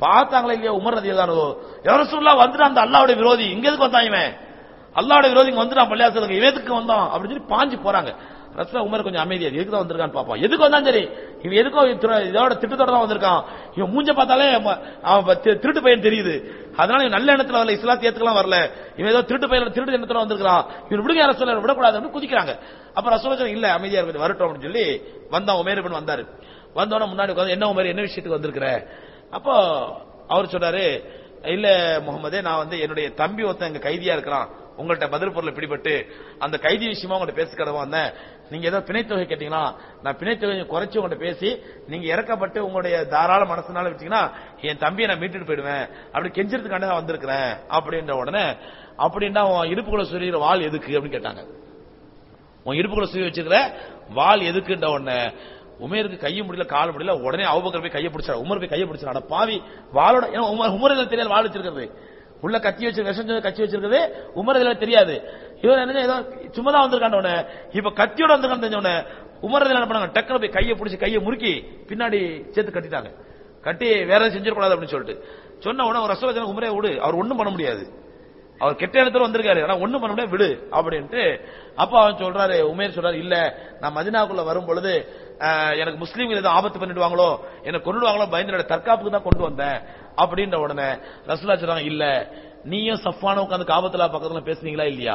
பார்த்தாங்களா இல்லையா உமர் ரதி தானோ யரசுல்லா வந்துட்டு அந்த அல்லாவுடைய விரோதி இங்க எதுக்கு வந்தான் இவன் அல்லாவுடைய விரோதி இங்க வந்துட்டான் பள்ளியாசலுக்கு இவன் எதுக்கு வந்தான் அப்படின்னு சொல்லி பாஞ்சு போறாங்க ரசூலா உமர் கொஞ்சம் அமைதியா இரு. எதுக்கு தான் வந்திருக்கான்னு பாப்போம் எதுக்கு வந்தான் சரி இவன் எதுக்கோ திரு- இதோட திட்டத்தோட தான் வந்திருக்கான் இவன் மூஞ்ச பார்த்தாலே அவன் அவன் தி- திருட்டு பையன் தெரியுது அதனால இவன் நல்ல எண்ணத்துல வரல இஸ்லாத்தை ஏத்துக்கலாம் வரல இவன் ஏதோ திருட்டு பையன் திருட்டு எண்ணத்துல வந்திருக்கான் இவன் விடுங்க ரசூலா விடக்கூடாது அப்படின்னு குதிக்கிறாங்க அப்ப ரசூலா சொன்னாங்க, இல்ல அமைதியா இருக்கு வரட்டும் அப்படின்னு சொல்லி வந்தான் உமேர் இப்னு வந்தாரு வந்தோடனே முன்னாடி உட்கார்ந்து என்ன உமேர் என்ன விஷயத்துக்கு வந்திருக்கிற அப்போ அவர் சொன்னாரு இல்ல முகமதே நான் வந்து என்னுடைய தம்பி ஒருத்தன் எங்க கைதியா இருக்கிறான் உங்கள்ட்ட பதில் பொருளை பிடிபட்டு அந்த கைதி விஷயமா உங்கள்ட்ட பேசிக்கிறத வந்தேன் நீங்க ஏதோ பிணைத்தொகை கேட்டீங்களா நான் பிணைத்தொகை குறைச்சு உங்கள்ட்ட பேசி நீங்க இறக்கப்பட்டு உங்களுடைய தாராள மனசுனால வச்சீங்கன்னா என் தம்பியை நான் மீட்டுட்டு போயிடுவேன் அப்படி கெஞ்சறதுக்காண்டி தான் வந்திருக்கிறேன் அப்படின்ற உடனே அப்படின்னா உன் இடுப்புக்குள்ள சொல்லிடுற வாள் எதுக்கு அப்படின்னு கேட்டாங்க உன் இடுப்புக்குள்ள சுய வச்சிருக்கிற வாள் எதுக்குன்ற உடனே உமேருக்கு கைய முடியல கால முடியல உடனே அவுபக்கர் போய் கைய பிடிச்சாரு உமர் போய் கைய பிடிச்சாரு அட பாவி வாளோட ஏன்னா உமர் உமர் தெரியாது வாள் வச்சிருக்கிறது உள்ள கத்தி வச்சு விஷம் சொன்ன கத்தி வச்சிருக்கிறது உமர் இதுல தெரியாது இவர் என்ன ஏதோ சும்மா தான் வந்திருக்கான உடனே இப்ப கத்தியோட வந்திருக்கான்னு தெரிஞ்ச உடனே உமர் இதுல என்ன பண்ணாங்க டக்குனு போய் கையை பிடிச்சி கையை முறுக்கி பின்னாடி சேர்த்து கட்டிட்டாங்க கட்டி வேற எதுவும் செஞ்சிடக்கூடாது அப்படின்னு சொல்லிட்டு சொன்ன உடனே ஒரு ரசோல உமரே விடு அவர் ஒண்ணும் பண்ண முடியாது அவர் கெட்ட இடத்துல வந்திருக்காரு ஆனா ஒண்ணும் பண்ண முடியாது விடு அப்படின்ட்டு அப்ப அவன் சொல்றாரு உமேர் சொல்றாரு இல்ல நான் மதினாக்குள்ள வரும் பொழுது அஹ், எனக்கு முஸ்லீம்கள் ஏதோ ஆபத்து பண்ணிடுவாங்களோ என்ன கொண்டுடுவாங்களோ பயந்து தற்காப்புக்கு தான் கொண்டு வந்தேன் அப்படின்ற உடனே ரசூலா சொல்றாங்க இல்ல நீயும் சஃபானும் உட்காந்து காபத்துல பக்கத்துல பேசுனீங்களா இல்லையா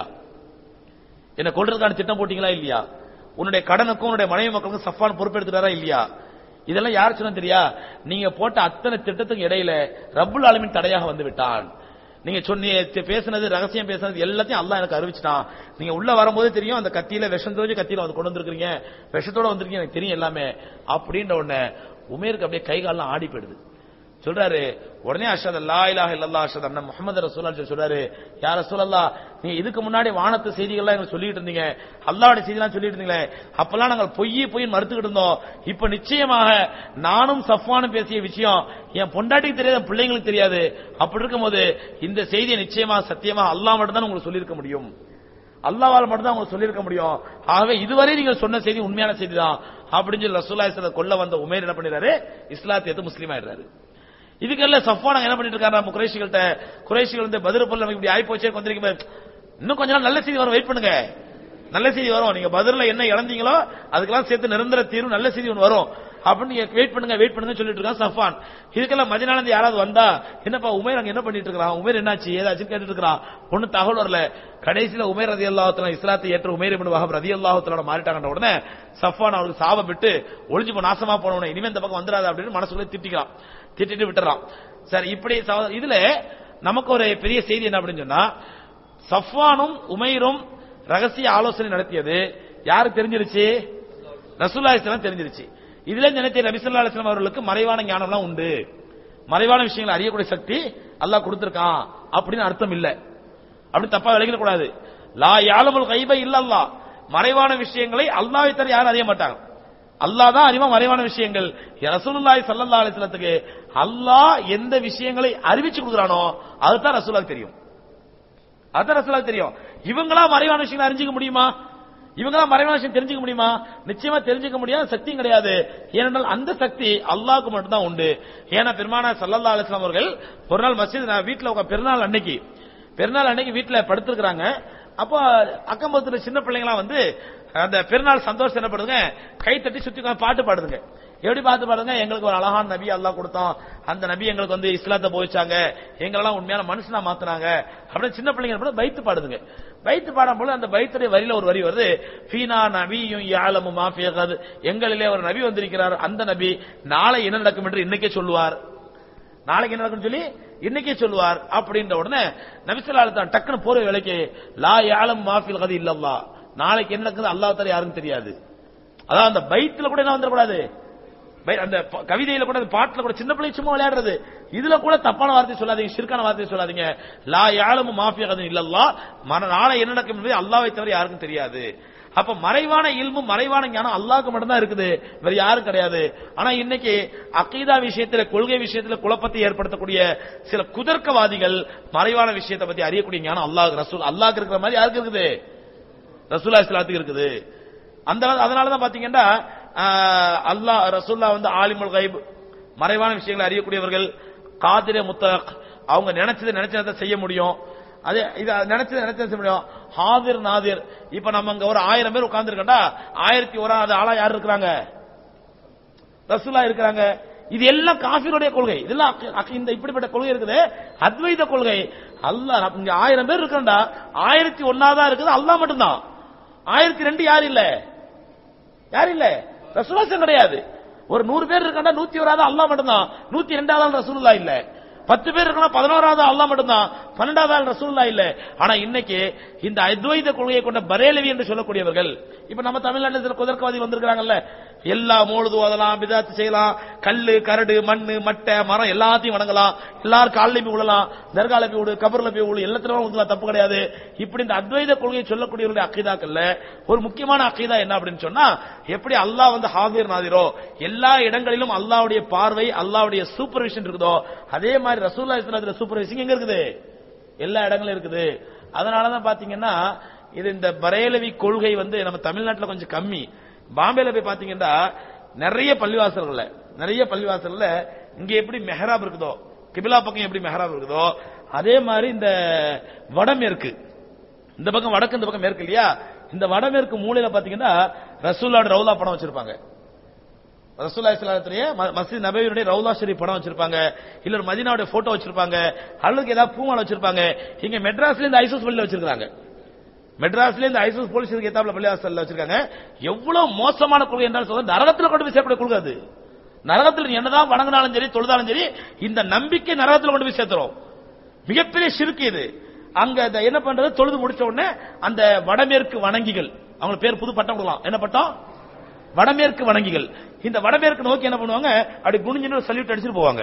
என்ன கொள்றதுக்கான திட்டம் போட்டீங்களா இல்லையா உன்னுடைய கடனுக்கும் உன்னுடைய மனைவி மக்களுக்கும் சஃபான் பொறுப்பெடுத்துட்டாரா இல்லையா இதெல்லாம் யார் சொன்னா தெரியா நீங்க போட்ட அத்தனை திட்டத்துக்கு இடையில ரப்புல் ஆலமின் தடையாக வந்து விட்டான் நீங்க சொன்னீங்க பேசுனது ரகசியம் பேசுனது எல்லாத்தையும் அல்லாஹ் எனக்கு அறிவிச்சிட்டான் நீங்க உள்ள வரும்போது தெரியும் அந்த கத்தியில விஷம் தெரிஞ்சு கத்தியில வந்து கொண்டு வந்திருக்கீங்க விஷத்தோட வந்திருக்கீங்க எனக்கு தெரியும் எல்லாமே அப்படின்ற உடனே உமேருக்கு அப்படியே கை கால்லாம் ஆடி போயிடுது சொல்றாரு உடனே அஷத் அல்லா இலாஹ இல்லல்லா அஷத் அண்ணன் முகமது ரசூலா சொல்றாரு யார் ரசூலல்லா நீங்க இதுக்கு முன்னாடி வானத்து செய்திகள்லாம் எங்களுக்கு சொல்லிட்டு இருந்தீங்க அல்லாவுடைய செய்திலாம் சொல்லிட்டு இருந்தீங்களே அப்பெல்லாம் நாங்கள் பொய் பொய் மறுத்துக்கிட்டு இருந்தோம் இப்ப நிச்சயமாக நானும் சஃப்வானும் பேசிய விஷயம் என் பொண்டாட்டிக்கு தெரியாது என் பிள்ளைங்களுக்கு தெரியாது அப்படி இருக்கும்போது இந்த செய்தியை நிச்சயமா சத்தியமா அல்லாஹ் மட்டும் தான் உங்களுக்கு சொல்லியிருக்க முடியும் அல்லாவால் மட்டும் தான் உங்களுக்கு சொல்லியிருக்க முடியும் ஆகவே இதுவரை நீங்கள் சொன்ன செய்தி உண்மையான செய்தி தான் அப்படின்னு சொல்லி ரசூல்லா இஸ்லாத்தை கொல்ல வந்த உமேர் என்ன பண்ணிடுறாரு இஸ்லாத்தை ஏத்து முஸ்லீம் ஆயிடுறாரு இதுக்கெல்லாம் சஃபான் என்ன பண்ணிட்டு இருக்காரு நம்ம குறைஷிகள்ட்ட குறைஷிகள் வந்து பதில் பொருள் நமக்கு இப்படி ஆயி போச்சே வந்திருக்கீங்க இன்னும் கொஞ்ச நாள் நல்ல செய்தி வரும் வெயிட் பண்ணுங்க நல்ல செய்தி வரும் நீங்க பதில்ல என்ன இழந்தீங்களோ அதுக்கெல்லாம் சேர்த்து நிரந்தர தீர்வு நல்ல செய்தி ஒன்று வரும் அப்படின்னு நீங்க வெயிட் பண்ணுங்க வெயிட் பண்ணுங்க சொல்லிட்டு இருக்கான் சஃபான் இதுக்கெல்லாம் மதினால இருந்து யாராவது வந்தா என்னப்பா உமேர் அங்க என்ன பண்ணிட்டு இருக்கான் உமேர் என்னாச்சு ஏதாச்சும் கேட்டுட்டு இருக்கான் ஒண்ணு தகவல் வரல கடைசியில உமேர் ரதி அல்லாஹத்துல இஸ்லாத்தை ஏற்ற உமேர் இப்னு வஹப் ரதி அல்லாஹத்துல மாறிட்டாங்கன்ற உடனே சஃபான் அவருக்கு சாபம் விட்டு ஒளிஞ்சு போ நாசமா போனவனே இனிமே இந்த பக்கம் வந்துடாது அப்படின்னு மனசுக்குள்ளே திட்டிக்கலாம் திட்டிட்டு விட்டுறான் சரி இப்படி சகோ- இதுல நமக்கு ஒரு பெரிய செய்தி என்ன அப்படின்னு சொன்னா சஃப்வானும் உமைரும் ரகசிய ஆலோசனை நடத்தியது யாருக்கு தெரிஞ்சிருச்சு ரசூல்லா இஸ்லாம் தெரிஞ்சிருச்சு இதுல நினைத்த நபிசுல்லா அலிஸ்லாம் அவர்களுக்கு மறைவான ஞானம்லாம் உண்டு மறைவான விஷயங்களை அறியக்கூடிய சக்தி அல்லாஹ் கொடுத்திருக்கான் அப்படின்னு அர்த்தம் இல்ல அப்படி தப்பா விளங்கிட கூடாது லா யாலமுல் கைப இல்லல்லா மறைவான விஷயங்களை அல்லாஹ்வை தவிர யாரும் அறிய மாட்டாங்க அல்லாஹ் தான் அறிவா மறைவான விஷயங்கள் ரசூலுல்லாஹி ஸல்லல்லாஹு அலைஹி வஸல்லத்துக்கு அல்லாஹ் எந்த விஷயங்களை அறிவிச்சு கொடுக்குறானோ அதுதான் ரசூலுல்லாஹ்க்கு தெரியும் அதான் ரசூலுல்லாஹ்க்கு தெரியும் இவங்களா மறைவான விஷயங்களை அறிஞ்சிக்க முடியுமா இவங்களா மறைவான விஷயம் தெரிஞ்சுக்க முடியுமா நிச்சயமா தெரிஞ்சுக்க முடியாத சக்தியும் கிடையாது ஏனென்றால் அந்த சக்தி அல்லாஹ்க்கு மட்டும்தான் உண்டு ஏன்னா பெருமானா சல்லல்லா அலிஸ்லாம் அவர்கள் ஒரு நாள் மஸ்ஜித் நான் வீட்டுல உட்கா- பெருநாள் அன்னைக்கு பெருநாள் அன்னைக்கு வீட்டுல படுத்திருக்கிறாங்க அப்போ அக்கம் பக்கத்துல சின்ன பிள்ளைங்களாம் வந்து அந்த பெருநாள் சந்தோஷம் என்ன பண்ணுதுங்க கை தட்டி சுத்தி உட்கார்ந்து பாட்டு பாடுதுங்க எப்படி பார்த்து பாருங்க எங்களுக்கு ஒரு அழகான நபி அல்லாஹ் கொடுத்தான் அந்த நபி எங்களுக்கு வந்து இஸ்லாத்தை போதிச்சாங்க எங்களெல்லாம் உண்மையான மனுஷனா மாத்துனாங்க அப்படின்னு சின்ன பிள்ளைங்க என்ன பண்ணுது? பைத்து பாடுதுங்க பைத்து பாடும்போது அந்த பைத்துடைய வரியில ஒரு வரி வருது ஃபீனா நபியும் யாழமு மாஃபியகாது எங்களிலே ஒரு நபி வந்திருக்கிறார் அந்த நபி நாளை என்ன நடக்கும் என்று இன்னைக்கே சொல்லுவார் நாளைக்கு என்ன நடக்கும்னு சொல்லி இன்னைக்கே சொல்லுவார் அப்படின்ற உடனே நபிசல்லால் தான் டக்குனு போற வேலைக்கு லா யாலம் மாஃபில் கதி இல்லல்லா நாளைக்கு என்ன நடக்குது அல்லாஹ் தர யாருக்கும் தெரியாது அதான் அந்த பைத்துல கூட என்ன வந்துடக்கூடாது பை- அந்த ப- கவிதையில கூட அந்த பாட்டுல கூட சின்ன பிள்ளை சும்மா விளையாடுறது இதுல கூட தப்பான வார்த்தை சொல்லாதீங்க சிறுக்கான வார்த்தை சொல்லாதீங்க லா யாழமு மாஃபியா கதி இல்லல்லா மன நாளை என்ன நடக்கும் என்பது அல்லாவை தவிர யாருக்கும் தெரியாது அப்ப மறைவான இல்மு மறைவான ஞானம் அல்லாஹ்க்கு மட்டும்தான் இருக்குது வேற யாரும் கிடையாது ஆனா இன்னைக்கு அகீதா விஷயத்துல கொள்கை விஷயத்துல குழப்பத்தை ஏற்படுத்தக்கூடிய சில குதர்க்கவாதிகள் மறைவான விஷயத்தை பத்தி அறியக்கூடிய ஞானம் அல்லாஹ் ரசூல் அல்லாஹ்க்கு இருக்கிற மாதிரி யாருக்கு இருக்குது ரசூல்லா இஸ்லாத்துக்கு இருக்குது அந்த அதனால தான் பாத்தீங்கன்னா ஆஹ், அல்லாஹ் ரசூல்லா வந்து ஆலிமுல் கைப் மறைவான விஷயங்களை அறியக்கூடியவர்கள் காதிரே முத்தக் அவங்க நினைச்சதை நினைச்சதை செய்ய முடியும் அதே இத நினைச்சதை நினைச்சதை செய்ய முடியும் ஹாதிர் நாதிர் இப்ப நம்ம அங்க ஒரு ஆயிரம் பேர் உட்கார்ந்துருக்கா ஆயிரத்தி ஓராவது ஆளா யார் இருக்கிறாங்க ரசூலா இருக்கிறாங்க இது எல்லாம் காஃபிருடைய கொள்கை இதெல்லாம் அக்க- அக்க- இந்த இப்படிப்பட்ட கொள்கை இருக்குது அத்வைத கொள்கை அல்லாஹ் இங்க ஆயிரம் பேர் இருக்கா ஆயிரத்தி ஒன்னாதான் இருக்குது அல்லாஹ் மட்டும்தான் ஆயிரத்தி ரெண்டு யார் இல்ல யார் இல்ல ரசூலாசம் கிடையாது ஒரு நூறு பேர் இருக்கா நூத்தி ஓராவது அல்லாஹ் மட்டும்தான் நூத்தி ரெண்டாவது ரசூலுல்லா இல்ல பத்து பேர் இருக்கா பதினோராவது அல்லாஹ் மட்டும்தான் பன்னெண்டாவது ஆள் ரசூலுல்லா இல்ல ஆனா இன்னைக்கு இந்த அத்வைத கொள்கையை கொண்ட பரேலவி என்று சொல்லக்கூடியவர்கள் இப்ப நம்ம தமிழ்நாட்டில் குதர்க்கவாதி வந்திருக்கிறாங்கல்ல எல்லா மூழுது ஓதலாம் பிதாத்து செய்யலாம் கல்லு கரடு மண்ணு மட்டை மரம் எல்லாத்தையும் வணங்கலாம் எல்லாரும் காலில் போய் விழலாம் தர்கால போய் விடு கபர்ல போய் விழு எல்லாத்திலும் ஊத்தலாம் தப்பு கிடையாது இப்படி இந்த அத்வைத கொள்கையை சொல்லக்கூடியவருடைய அக்கீதாக்கள்ல ஒரு முக்கியமான அக்கீதா என்ன அப்படின்னு சொன்னா எப்படி அல்லாஹ் வந்து ஹாதிர் நாதிரோ எல்லா இடங்களிலும் அல்லாஹ்வுடைய பார்வை அல்லாஹ்வுடைய சூப்பர்விஷன் இருக்குதோ அதே மாதிரி ரசூல்லா இஸ்லாத்துல சூப்பர்விஷன் எங்க இருக்குது எல்லா இடங்களும் இருக்குது அதனாலதான் பாத்தீங்கன்னா இது இந்த பரேலவி கொள்கை வந்து நம்ம தமிழ்நாட்டுல கொஞ்சம் கம்மி பாம்பேல போய் பாத்தீங்கன்னா நிறைய பள்ளிவாசல்கள்ல நிறைய பள்ளிவாசல்ல இங்க எப்படி மெஹராப் இருக்குதோ கிபிலா பக்கம் எப்படி மெஹராப் இருக்குதோ அதே மாதிரி இந்த வடமேற்கு இந்த பக்கம் வடக்கு இந்த பக்கம் மேற்கு இல்லையா இந்த வடமேற்கு மூலையில பாத்தீங்கன்னா ரசூலோட ரவுலா படம் வச்சிருப்பாங்க ரசூல்லா இஸ்லாத்திலேயே மஸ்ஜித் நபவியுடைய ரவுலா ஷெரீப் படம் வச்சிருப்பாங்க இல்ல ஒரு மதினாவுடைய போட்டோ வச்சிருப்பாங்க அல்லது ஏதாவது பூமாலை வச்சிருப்பாங்க இங்க மெட்ராஸ்ல இந்த ஐசோஸ் பள்ளியில வச்சிருக்காங்க மெட்ராஸ்ல இந்த ஐசோஸ் போலீஸ் ஏத்தாப்புல பள்ளிவாசல்ல வச்சிருக்காங்க எவ்வளவு மோசமான கொள்கை என்றால் சொல்ல நரகத்துல கொண்டு போய் சேர்க்கக்கூடிய கொள்கை அது நரகத்தில் நீ என்னதான் வணங்கினாலும் சரி தொழுதாலும் சரி இந்த நம்பிக்கை நரகத்துல கொண்டு போய் சேர்த்துறோம் மிகப்பெரிய சிறுக்கு இது அங்க அந்த என்ன பண்றது தொழுது முடிச்ச உடனே அந்த வடமேற்கு வணங்கிகள் அவங்க பேர் புது பட்டம் கொடுக்கலாம் என்ன பட்டம் வடமேற்கு வணங்கிகள் இந்த வடமேற்கு நோக்கி என்ன பண்ணுவாங்க அப்படி குனிஞ்சுன்னு சல்யூட் அடிச்சுட்டு போவாங்க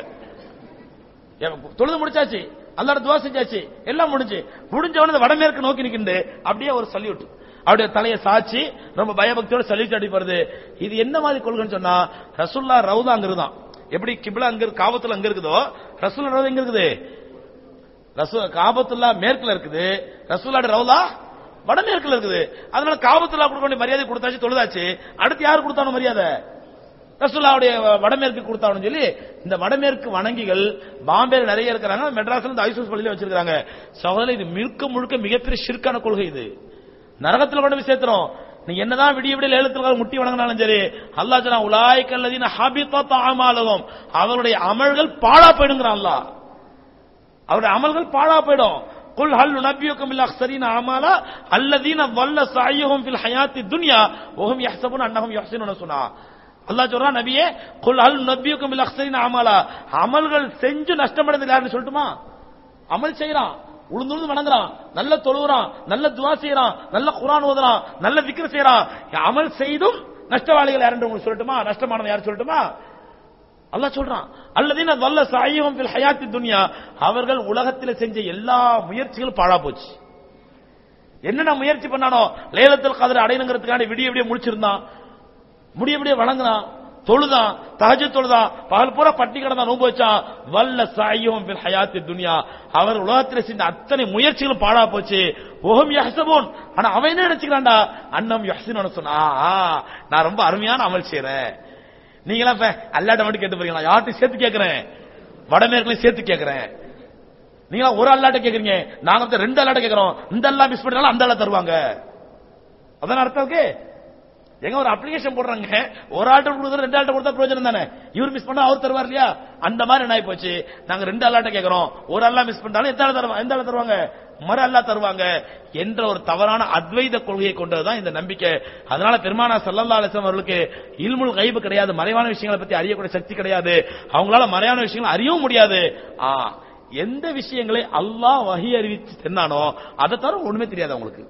ஏன் தொழுது முடிச்சாச்சு அல்லாட துவா செஞ்சாச்சு எல்லாம் முடிஞ்சு முடிஞ்ச உடனே இந்த வடமேற்கு நோக்கி நிக்கிண்டு அப்படியே ஒரு சல்யூட் அப்படியே தலையை சாச்சி ரொம்ப பயபக்தியோட சல்யூட் அடிப்படுது இது என்ன மாதிரி கொள்கைன்னு சொன்னா ரசுல்லா ரவுதா அங்க இருந்தான் எப்படி கிபிலா அங்க இருக்கு காபத்துல அங்க இருக்குதோ ரசூல்லா ரவுதா எங்க இருக்குது ரசூ காபத்துல்லா மேற்குல இருக்குது ரசூலாட ரவுலா வடமேற்குல இருக்குது அதனால காபத்துல்லா கொடுக்க வேண்டிய மரியாதை கொடுத்தாச்சு தொழுதாச்சு அடுத்து யார் கொடுத்தானோ மரியாதை ரசூல்லாவுடைய வடமேற்கு கொடுத்தான்னு சொல்லி இந்த வடமேற்கு வணங்கிகள் பாம்பேல நிறைய இருக்கிறாங்க மெட்ராஸ்ல இந்த ஐசூஸ் பள்ளியில வச்சிருக்காங்க சகோதரர் இது முழுக்க முழுக்க மிகப்பெரிய ஷிர்கான கொள்கை இது நரகத்துல கொண்டு போய் சேர்த்துறோம் நீ என்னதான் விடிய விடிய எழுத்துக்காக முட்டி வணங்கினாலும் சரி அல்லா சொன்னா உலாய்க்கல்லதீன ஹபித்தா அமாலகம் அவருடைய அமல்கள் பாழா போயிடுங்கிறான் அல்லாஹ் அவருடைய அமல்கள் பாழா போயிடும் குல் ஹல் நபியுக்கும் பில் அக்ஸரீன அமாலா அல்லதீன வல்ல சாயுஹும் ஃபில் ஹயாத்தி துன்யா வஹும் யஹ்சபுன அன்னஹும் யுஹ்சினுன சுனா அல்லாஹ் சொல்றான் நபியே குல் ஹல் நபியுக்கும் பில் அக்ஸரீன அமாலா அமல்கள் செஞ்சு நஷ்டமடைந்தது யாருன்னு சொல்லட்டுமா அமல் செய்யறான் உளுந்து உளுந்து வணங்குறான் நல்ல தொழுகிறான் நல்ல துவா செய்யறான் நல்ல குரான் ஓதுறான் நல்ல விக்கிர செய்யறான் அமல் செய்தும் நஷ்டவாளிகள் யாருன்னு உங்களுக்கு சொல்லட்டுமா நஷ்டமானவன் யார் சொல்லட்டுமா அல்லாஹ் சொல்றான் அல்லதீன வல்ல சாயும் ஃபில் ஹயாத்தி துன்யா அவர்கள் உலகத்தில் செஞ்ச எல்லா முயற்சிகளும் பாழா போச்சு என்னென்ன முயற்சி பண்ணானோ லேலத்தில் கதிர அடையணுங்கிறதுக்காண்டி விடிய விடிய முடிச்சிருந்தான் முடிய விடிய வணங்குனான் தொழுதான் தஹஜ் தொழுதான் பகல் பூரா பட்டி கிடந்தான் நோம்பு வச்சான் வல்ல சாயும் ஃபில் ஹயாத்தி துன்யா அவர் உலகத்தில் செஞ்ச அத்தனை முயற்சிகளும் பாழா போச்சு ஓஹம் யஹ்சபூன் ஆனா அவன் என்ன நினைச்சுக்கிறான்டா அன்னம் யஹ்சின்னு சொன்னா ஆ, நான் ரொம்ப அருமையான அமல் செய்றேன் நீங்களா இப்ப அல்லாட்ட மட்டும் கேட்டு போறீங்களா யார்ட்டையும் சேர்த்து கேட்கிறேன் வடமேற்குலையும் சேர்த்து கேட்கிறேன் நீங்களா ஒரு அல்லாட்ட கேக்குறீங்க நாங்க வந்து ரெண்டு அல்லாட்ட கேக்குறோம் இந்த அல்லா மிஸ் பண்ணாலும் அந்த அல்லா தருவாங்க அதான் அர்த்தம் இருக்கு எங்க ஒரு அப்ளிகேஷன் போடுறாங்க ஒரு ஆள்கிட்ட கொடுக்குறது ரெண்டு ஆள்கிட்ட கொடுத்தா பிரயோஜனம் தானே இவர் மிஸ் பண்ணா அவர் தருவார் இல்லையா அந்த மாதிரி என்ன ஆகி போச்சு நாங்க ரெண்டு அல்லாட்ட கேக்குறோம் ஒரு அல்லா மிஸ் பண்ணாலும் எந்த ஆள் தருவாங்க எந்த ஆள் தருவாங்க மறு அல்லா தருவாங்க என்ற ஒரு தவறான அத்வைத கொள்கையை கொண்டதுதான் இந்த நம்பிக்கை அதனால பெருமானா சல்லல்லா அலிஸ்லாம் அவர்களுக்கு இல்முல் கைபு கிடையாது மறைவான விஷயங்களை பத்தி அறியக்கூடிய சக்தி கிடையாது அவங்களால மறைவான விஷயங்களை அறியவும் முடியாது ஆ எந்த விஷயங்களை அல்லாஹ் வகி அறிவிச்சு தென்னானோ அதை தவிர ஒண்ணுமே தெரியாது அவங்களுக்கு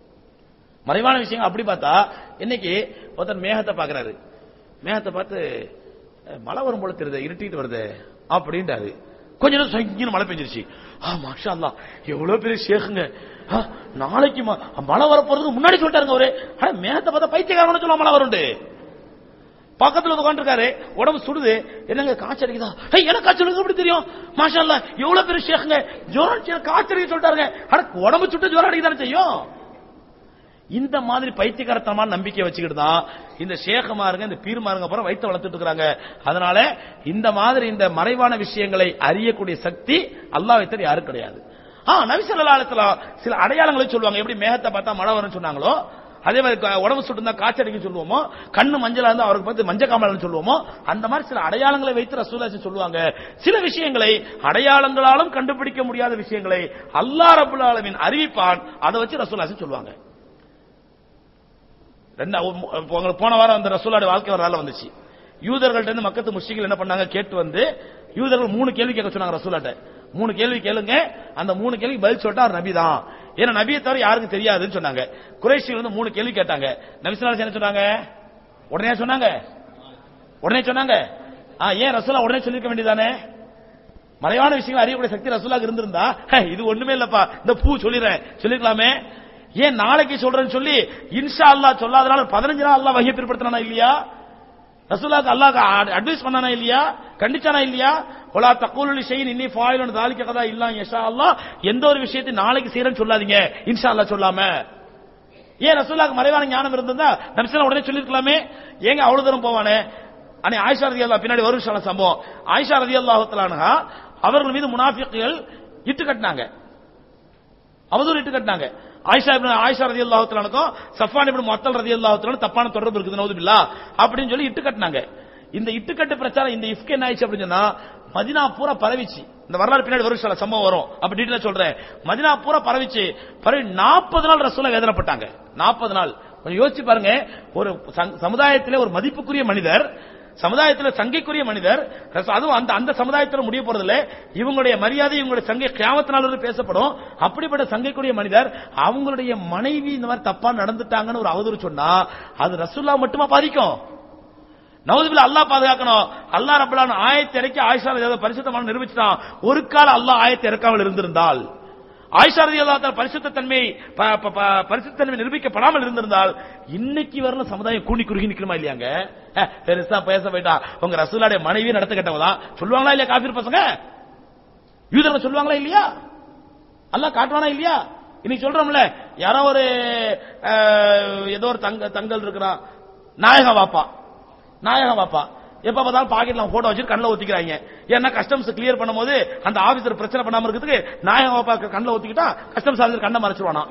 மறைவான விஷயம் அப்படி பார்த்தா இன்னைக்கு ஒருத்தர் மேகத்தை பாக்குறாரு மேகத்தை பார்த்து அஹ், மழை வரும் போல தெரியுது இருட்டிட்டு வருது அப்படின்றாரு கொஞ்ச நேரம் சங்கின்னு மழை பெஞ்சிருச்சு ஆ மாஷா அல்லாஹ் எவ்வளவு பெரிய ஷேக்குங்க ஆ, நாளைக்கு ம- மழை வர போறதுக்கு முன்னாடி சொல்லிட்டாருங்க அவரு ஆனா மேகத்தை பார்த்தா பைத்தியக்காரன்னு சொல்ல மழை வரும்ண்டு பக்கத்துல உட்காந்துருக்காரு உடம்பு சுடுது என்னங்க காய்ச்சல் அடிக்குதா ஏய், எனக்கு காய்ச்சல் அடிக்குது எப்படி தெரியும் மாஷா அல்லாஹ் எவ்வளவு பெரிய ஷேக்குங்க ஜுரம் அடிச்சு எனக்கு காய்ச்சல் அடிக்க சொல்லிட்டாருங்க ஆனா உடம்பு சுட்டு ஜுரம் அடிக்கதானே செய்யும் இந்த மாதிரி பைத்தியகாரத்தனமான நம்பிக்கை வச்சுக்கிட்டு தான் இந்த ஷேகமாருங்க இந்த பீர்மாருங்க அப்புறம் வைத்த வளர்த்துட்டு இருக்காங்க அதனால இந்த மாதிரி இந்த மறைவான விஷயங்களை அறியக்கூடிய சக்தி அல்லாஹ் வைத்தது யாரும் கிடையாது ஆ நபிசல்லாத்துல சில அடையாளங்களை சொல்லுவாங்க எப்படி மேகத்தை பார்த்தா மழை வரும்னு சொன்னாங்களோ அதே மாதிரி க- உடம்பு சுட்டு இருந்தா காய்ச்சல் அடிக்கும் சொல்லுவோமோ கண்ணு மஞ்சளா இருந்தா அவருக்கு பார்த்து மஞ்ச காமலன்னு சொல்லுவோமோ அந்த மாதிரி சில அடையாளங்களை வைத்து ரசூலாசி சொல்லுவாங்க சில விஷயங்களை அடையாளங்களாலும் கண்டுபிடிக்க முடியாத விஷயங்களை அல்லாஹ் ரபுல் ஆலமீன் அறிவிப்பான் அதை வச்சு ரசூலாசி சொல்லுவாங்க ரெண்டா உம், உங்களுக்கு போன வாரம் அந்த ரசூலோட வாழ்க்கை வரலாறு வந்துச்சு யூதர்கள்ட்ட இருந்து மக்கத்து முஷ்டிகள் என்ன பண்ணாங்க கேட்டு வந்து யூதர்கள் மூணு கேள்வி கேட்க சொன்னாங்க ரசூலாட்ட மூணு கேள்வி கேளுங்க அந்த மூணு கேள்வி பதில் சொல்லிட்டா அவர் நபி தான் ஏன்னா நபியை தவிர யாருக்கும் தெரியாதுன்னு சொன்னாங்க குறைஷிகள் வந்து மூணு கேள்வி கேட்டாங்க நபிசுல்லா என்ன சொன்னாங்க உடனே சொன்னாங்க உடனே சொன்னாங்க ஆ, ஏன் ரசூலா உடனே சொல்லிருக்க வேண்டியதானே மறைவான விஷயங்கள் அறியக்கூடிய சக்தி ரசூலாக்கு இருந்திருந்தா "ஹே, இது ஒண்ணுமே இல்லப்பா இந்த பூ சொல்லிடுறேன் சொல்லிருக்கலாமே ஏன் நாளைக்கு சொல்றேன்னு சொல்லி இன்ஷா அல்லாஹ் சொல்லாதனால பதினஞ்சு நாள் அல்லாஹ் வகையை பிற்படுத்தினா இல்லையா ரசூலாக்கு அல்லாஹ் அட்வைஸ் பண்ணானா இல்லையா கண்டிச்சானா இல்லையா ஒலா தக்கூலி செய்யின் இன்னி ஃபாயிலன் தாலிக்க கதா இல்லா யஷா அல்லாஹ் எந்த ஒரு விஷயத்தை நாளைக்கு செய்யறேன்னு சொல்லாதீங்க இன்ஷா அல்லாஹ் சொல்லாம ஏன் ரசூலாக்கு மறைவான ஞானம் இருந்திருந்தா நபிசல்லா உடனே சொல்லிருக்கலாமே ஏங்க அவ்வளவு தூரம் போவானே அனே ஆயிஷா ரதி அல்லா பின்னாடி வரும் இன்ஷா அல்லாஹ் சம்பவம் ஆயிஷா ரதி அல்லாஹுத்தலானுகா அவர்கள் மீது முனாஃபிக்குகள் இட்டு கட்டினாங்க அவதூறு இட்டு கட்டினாங்க ஆயிஷா இப்னு ஆயிஷா ரதி அல்லாஹுத்தலானுக்கும் சஃபான் இப்னு முத்தல் ரதி அல்லாஹுத்தலானு தப்பான தொடர்பு இருக்குது நவுதுபில்லா அப்படின்னு சொல்லி இட்டு கட்டினாங்க இந்த இட்டுக்கட்டு பிரச்சாரம் இந்த இஃப்கே என்ன ஆயிடுச்சு அப்படின்னு சொன்னா மதினா பூரா பரவிச்சு இந்த வரலாறு பின்னாடி வரும் சில சம்பவம் வரும் அப்படி டீட்டெயிலா சொல்றேன் மதினா பூரா பரவிச்சு பரவி நாற்பது நாள் ரசூலா வேதனைப்பட்டாங்க நாற்பது நாள் கொஞ்சம் யோசிச்சு பாருங்க ஒரு சங்- சமுதாயத்திலே ஒரு மதிப்புக்குரிய மனிதர் சமுதாயத்தில் சங்கைக்குரிய மனிதர் ரச- அதுவும் அந்த அந்த சமுதாயத்தில் முடிய போறது இல்ல இவங்களுடைய மரியாதை இவங்களுடைய சங்கை கியாமத்தினால் பேசப்படும் அப்படிப்பட்ட சங்கைக்குரிய மனிதர் அவங்களுடைய மனைவி இந்த மாதிரி தப்பா நடந்துட்டாங்கன்னு ஒரு அவதூறு சொன்னா அது ரசூல்லா மட்டுமா பாதிக்கும் நவதுபில் அல்லாஹ் பாதுகாக்கணும் அல்லாஹ் ரப்பலான ஆயத்தை இறக்கி ஆயிஷா ரதி பரிசுத்தமான நிரூபிச்சிட்டான் ஒரு கால அல்லாஹ் ஆயத்தை இறக்காமல் இருந்திருந்தால் ஆயிஷா ரதி அல்லா பரிசுத்த தன்மை ப- ப- ப- பரிசுத்த தன்மை நிரூபிக்கப்படாமல் இருந்திருந்தால் இன்னைக்கு வரல சமுதாயம் கூணி குறுகி நிக்கணுமா இல்லையாங்க அஹ், பெருசா பேச போயிட்டா உங்க ரசூலாடைய மனைவி நடத்த கட்டவங்க தான் சொல்லுவாங்களா இல்லையா காபீர் பசங்க யூதர்கள் சொல்லுவாங்களா இல்லையா அல்லாஹ் காட்டுவானா இல்லையா இன்னைக்கு சொல்றோம்ல யாரோ ஒரு அஹ், ஏதோ ஒரு தங்க தங்கல் இருக்கிறான் நாயக வாப்பா நாயக வாப்பா எப்ப பார்த்தாலும் பாக்கெட்ல போட்டோ வச்சு கண்ணில் ஒத்திக்கிறாங்க ஏன்னா கஸ்டம்ஸ் கிளியர் பண்ணும்போது அந்த ஆபீசர் பிரச்சனை பண்ணாம இருக்கிறதுக்கு நாயக வாப்பா கண்ணில் ஒத்திக்கிட்டா கஸ்டம்ஸ் ஆபீசர் கண்ணை மறைச்சிருவானா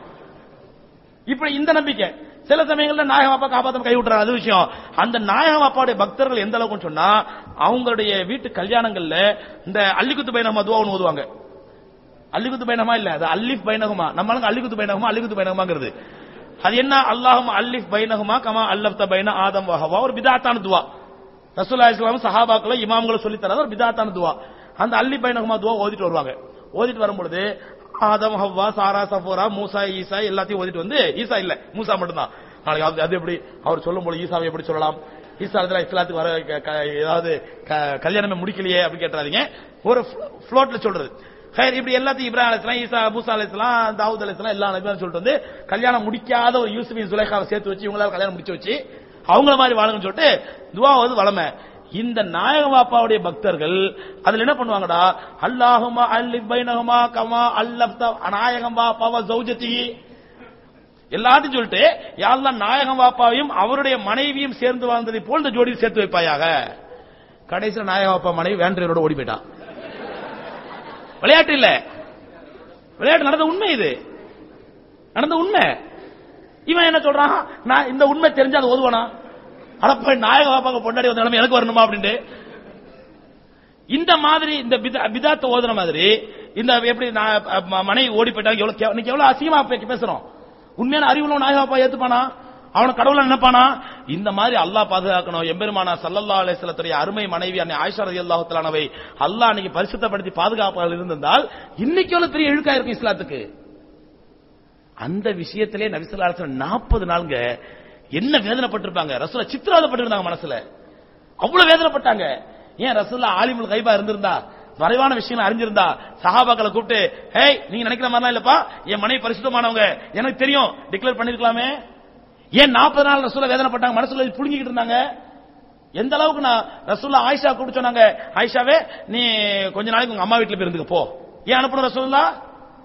இப்படி இந்த நம்பிக்கை சில சமயங்கள்ல நாயக பாப்பா காப்பாத்த கை விட்டுறாங்க அது விஷயம் அந்த நாயக பாப்பாவுடைய பக்தர்கள் எந்த அளவுக்கு சொன்னா அவங்களுடைய வீட்டு கல்யாணங்கள்ல இந்த அல்லிக்குத்து பைனமா துவா ஒன்று ஓதுவாங்க அல்லிகுத்து பைனகமா இல்ல அது அல்லிஃப் பைனகமா நம்மளுக்கு அல்லிகுத்து பைனகமா அல்லிகுத்து பைனகமாங்கிறது அது என்ன அல்லாஹும் அல்லிஃப் பைனகமா கமா அல்லப்த பைன ஆதம் வஹவா ஒரு பிதாத்தான துவா ரசூல்லா இஸ்லாம் சஹாபாக்களை இமாம்களை சொல்லி தராத ஒரு பிதாத்தான துவா அந்த அல்லி பைனகமா துவா ஓதிட்டு வருவாங்க ஓதிட்டு வரும்பொழுது ஆதம் ஹவ்வா சாரா சஃபோரா மூசா ஈசா எல்லாத்தையும் ஓதிட்டு வந்து ஈசா இல்ல மூசா மட்டும்தான் நாளைக்கு அது- அது எப்படி அவர் சொல்லும் போது ஈசாவை எப்படி சொல்லலாம் ஈசா அதுல இஸ்லாத்துக்கு வர க- க- ஏதாவது க- கல்யாணமே முடிக்கலையே அப்படி கேட்டுறாதீங்க ஒரு ஃப்ளோட்ல சொல்றது ஹைர் இப்படி எல்லாத்தையும் இப்ராஹிம் அலைஹிஸ்ஸலாம் ஈசா மூசா அலைஹிஸ்ஸலாம் தாவூத் அலைஹிஸ்ஸலாம் எல்லா நபியும் சொல்லிட்டு வந்து கல்யாணம் முடிக்காத ஒரு யூசுஃபின் சுலைகாவை சேர்த்து வச்சு இவங்களால கல்யாணம் முடிச்சு வச்சு அவங்கள மாதிரி வாழுங்கன்னு சொல்லிட்டு துவா வந்து வளமை இந்த நாயக பாப்பாவுடைய பக்தர்கள் அதுல என்ன பண்ணுவாங்கடா அல்லாஹுமா அல்லிப் பைனஹுமா கமா அல்லப்த நாயகம் பாப்பாவா ஜௌஜதி எல்லாத்தையும் சொல்லிட்டு யாரெல்லாம் நாயகம் பாப்பாவையும் அவருடைய மனைவியும் சேர்ந்து வாழ்ந்ததை போல் இந்த ஜோடியில் சேர்த்து வைப்பாயாக கடைசியில் நாயக பாப்பா மனைவி வேண்டரோட ஓடி போயிட்டான் விளையாட்டு இல்ல விளையாட்டு நடந்த உண்மை இது நடந்த உண்மை இவன் என்ன சொல்றான் நான் இந்த உண்மை தெரிஞ்சா அது ஓதுவானா அடப்ப நாயக பாப்பாங்க பொண்டாடி வந்த நிலைமை எனக்கு வரணுமா அப்படின்ட்டு இந்த மாதிரி இந்த பிதா- பிதாத்தை ஓதுன மாதிரி இந்த எப்படி நான் ம- மனைவி ஓடி போயிட்டாங்க எவ்வளவு கே- இன்னைக்கு எவ்வளவு அசிங்கமா பே- பேசுறோம் உண்மையான அறிவுள்ள நாயக பாப்பா ஏத்துப்பானா அவன கடவுள நினைப்பானா இந்த மாதிரி அல்லாஹ் பாதுகாக்கணும் எம்பெருமானா சல்லல்லா அலைஹிஸ்ஸலத்துடைய அருமை மனைவி அன்னை ஆயிஷா ரலியல்லாஹு தஆலாவை அல்லாஹ் அன்னைக்கு பரிசுத்தப்படுத்தி பாதுகாப்பாக இருந்திருந்தால் இன்னைக்கு எவ்வளவு பெரிய இழுக்கா இருக்கும் இஸ்லாத்துக்கு அந்த விஷயத்திலே நபிசுல்லா அலைஹி நாற்பது நாளுங்க என்ன வேதனைப்பட்டிருப்பாங்க ரசூலா சித்திரவதப்பட்டிருந்தாங்க மனசுல அவ்வளவு வேதனைப்பட்டாங்க ஏன் ரசூல்லா ஆலிமுல் கைபா இருந்திருந்தா மறைவான விஷயங்களை அறிஞ்சிருந்தா சஹாபாக்களை கூப்பிட்டு ஹேய் நீங்க நினைக்கிற மாதிரிலாம் இல்லப்பா என் மனைவி பரிசுத்தமானவங்க எனக்கு தெரியும் டிக்ளேர் பண்ணிருக்கலாமே ஏன் நாற்பது நாள் ரசூலா வேதனைப்பட்டாங்க மனசுல புடுங்கிக்கிட்டு இருந்தாங்க எந்த அளவுக்கு நான் ரசூல்லா ஆயிஷா கூப்பிட்டு சொன்னாங்க ஆயிஷாவே நீ கொஞ்ச நாளைக்கு உங்க அம்மா வீட்டுல போய் இருந்துக்க போ ஏன் அனுப்பணும் ரசூல்லா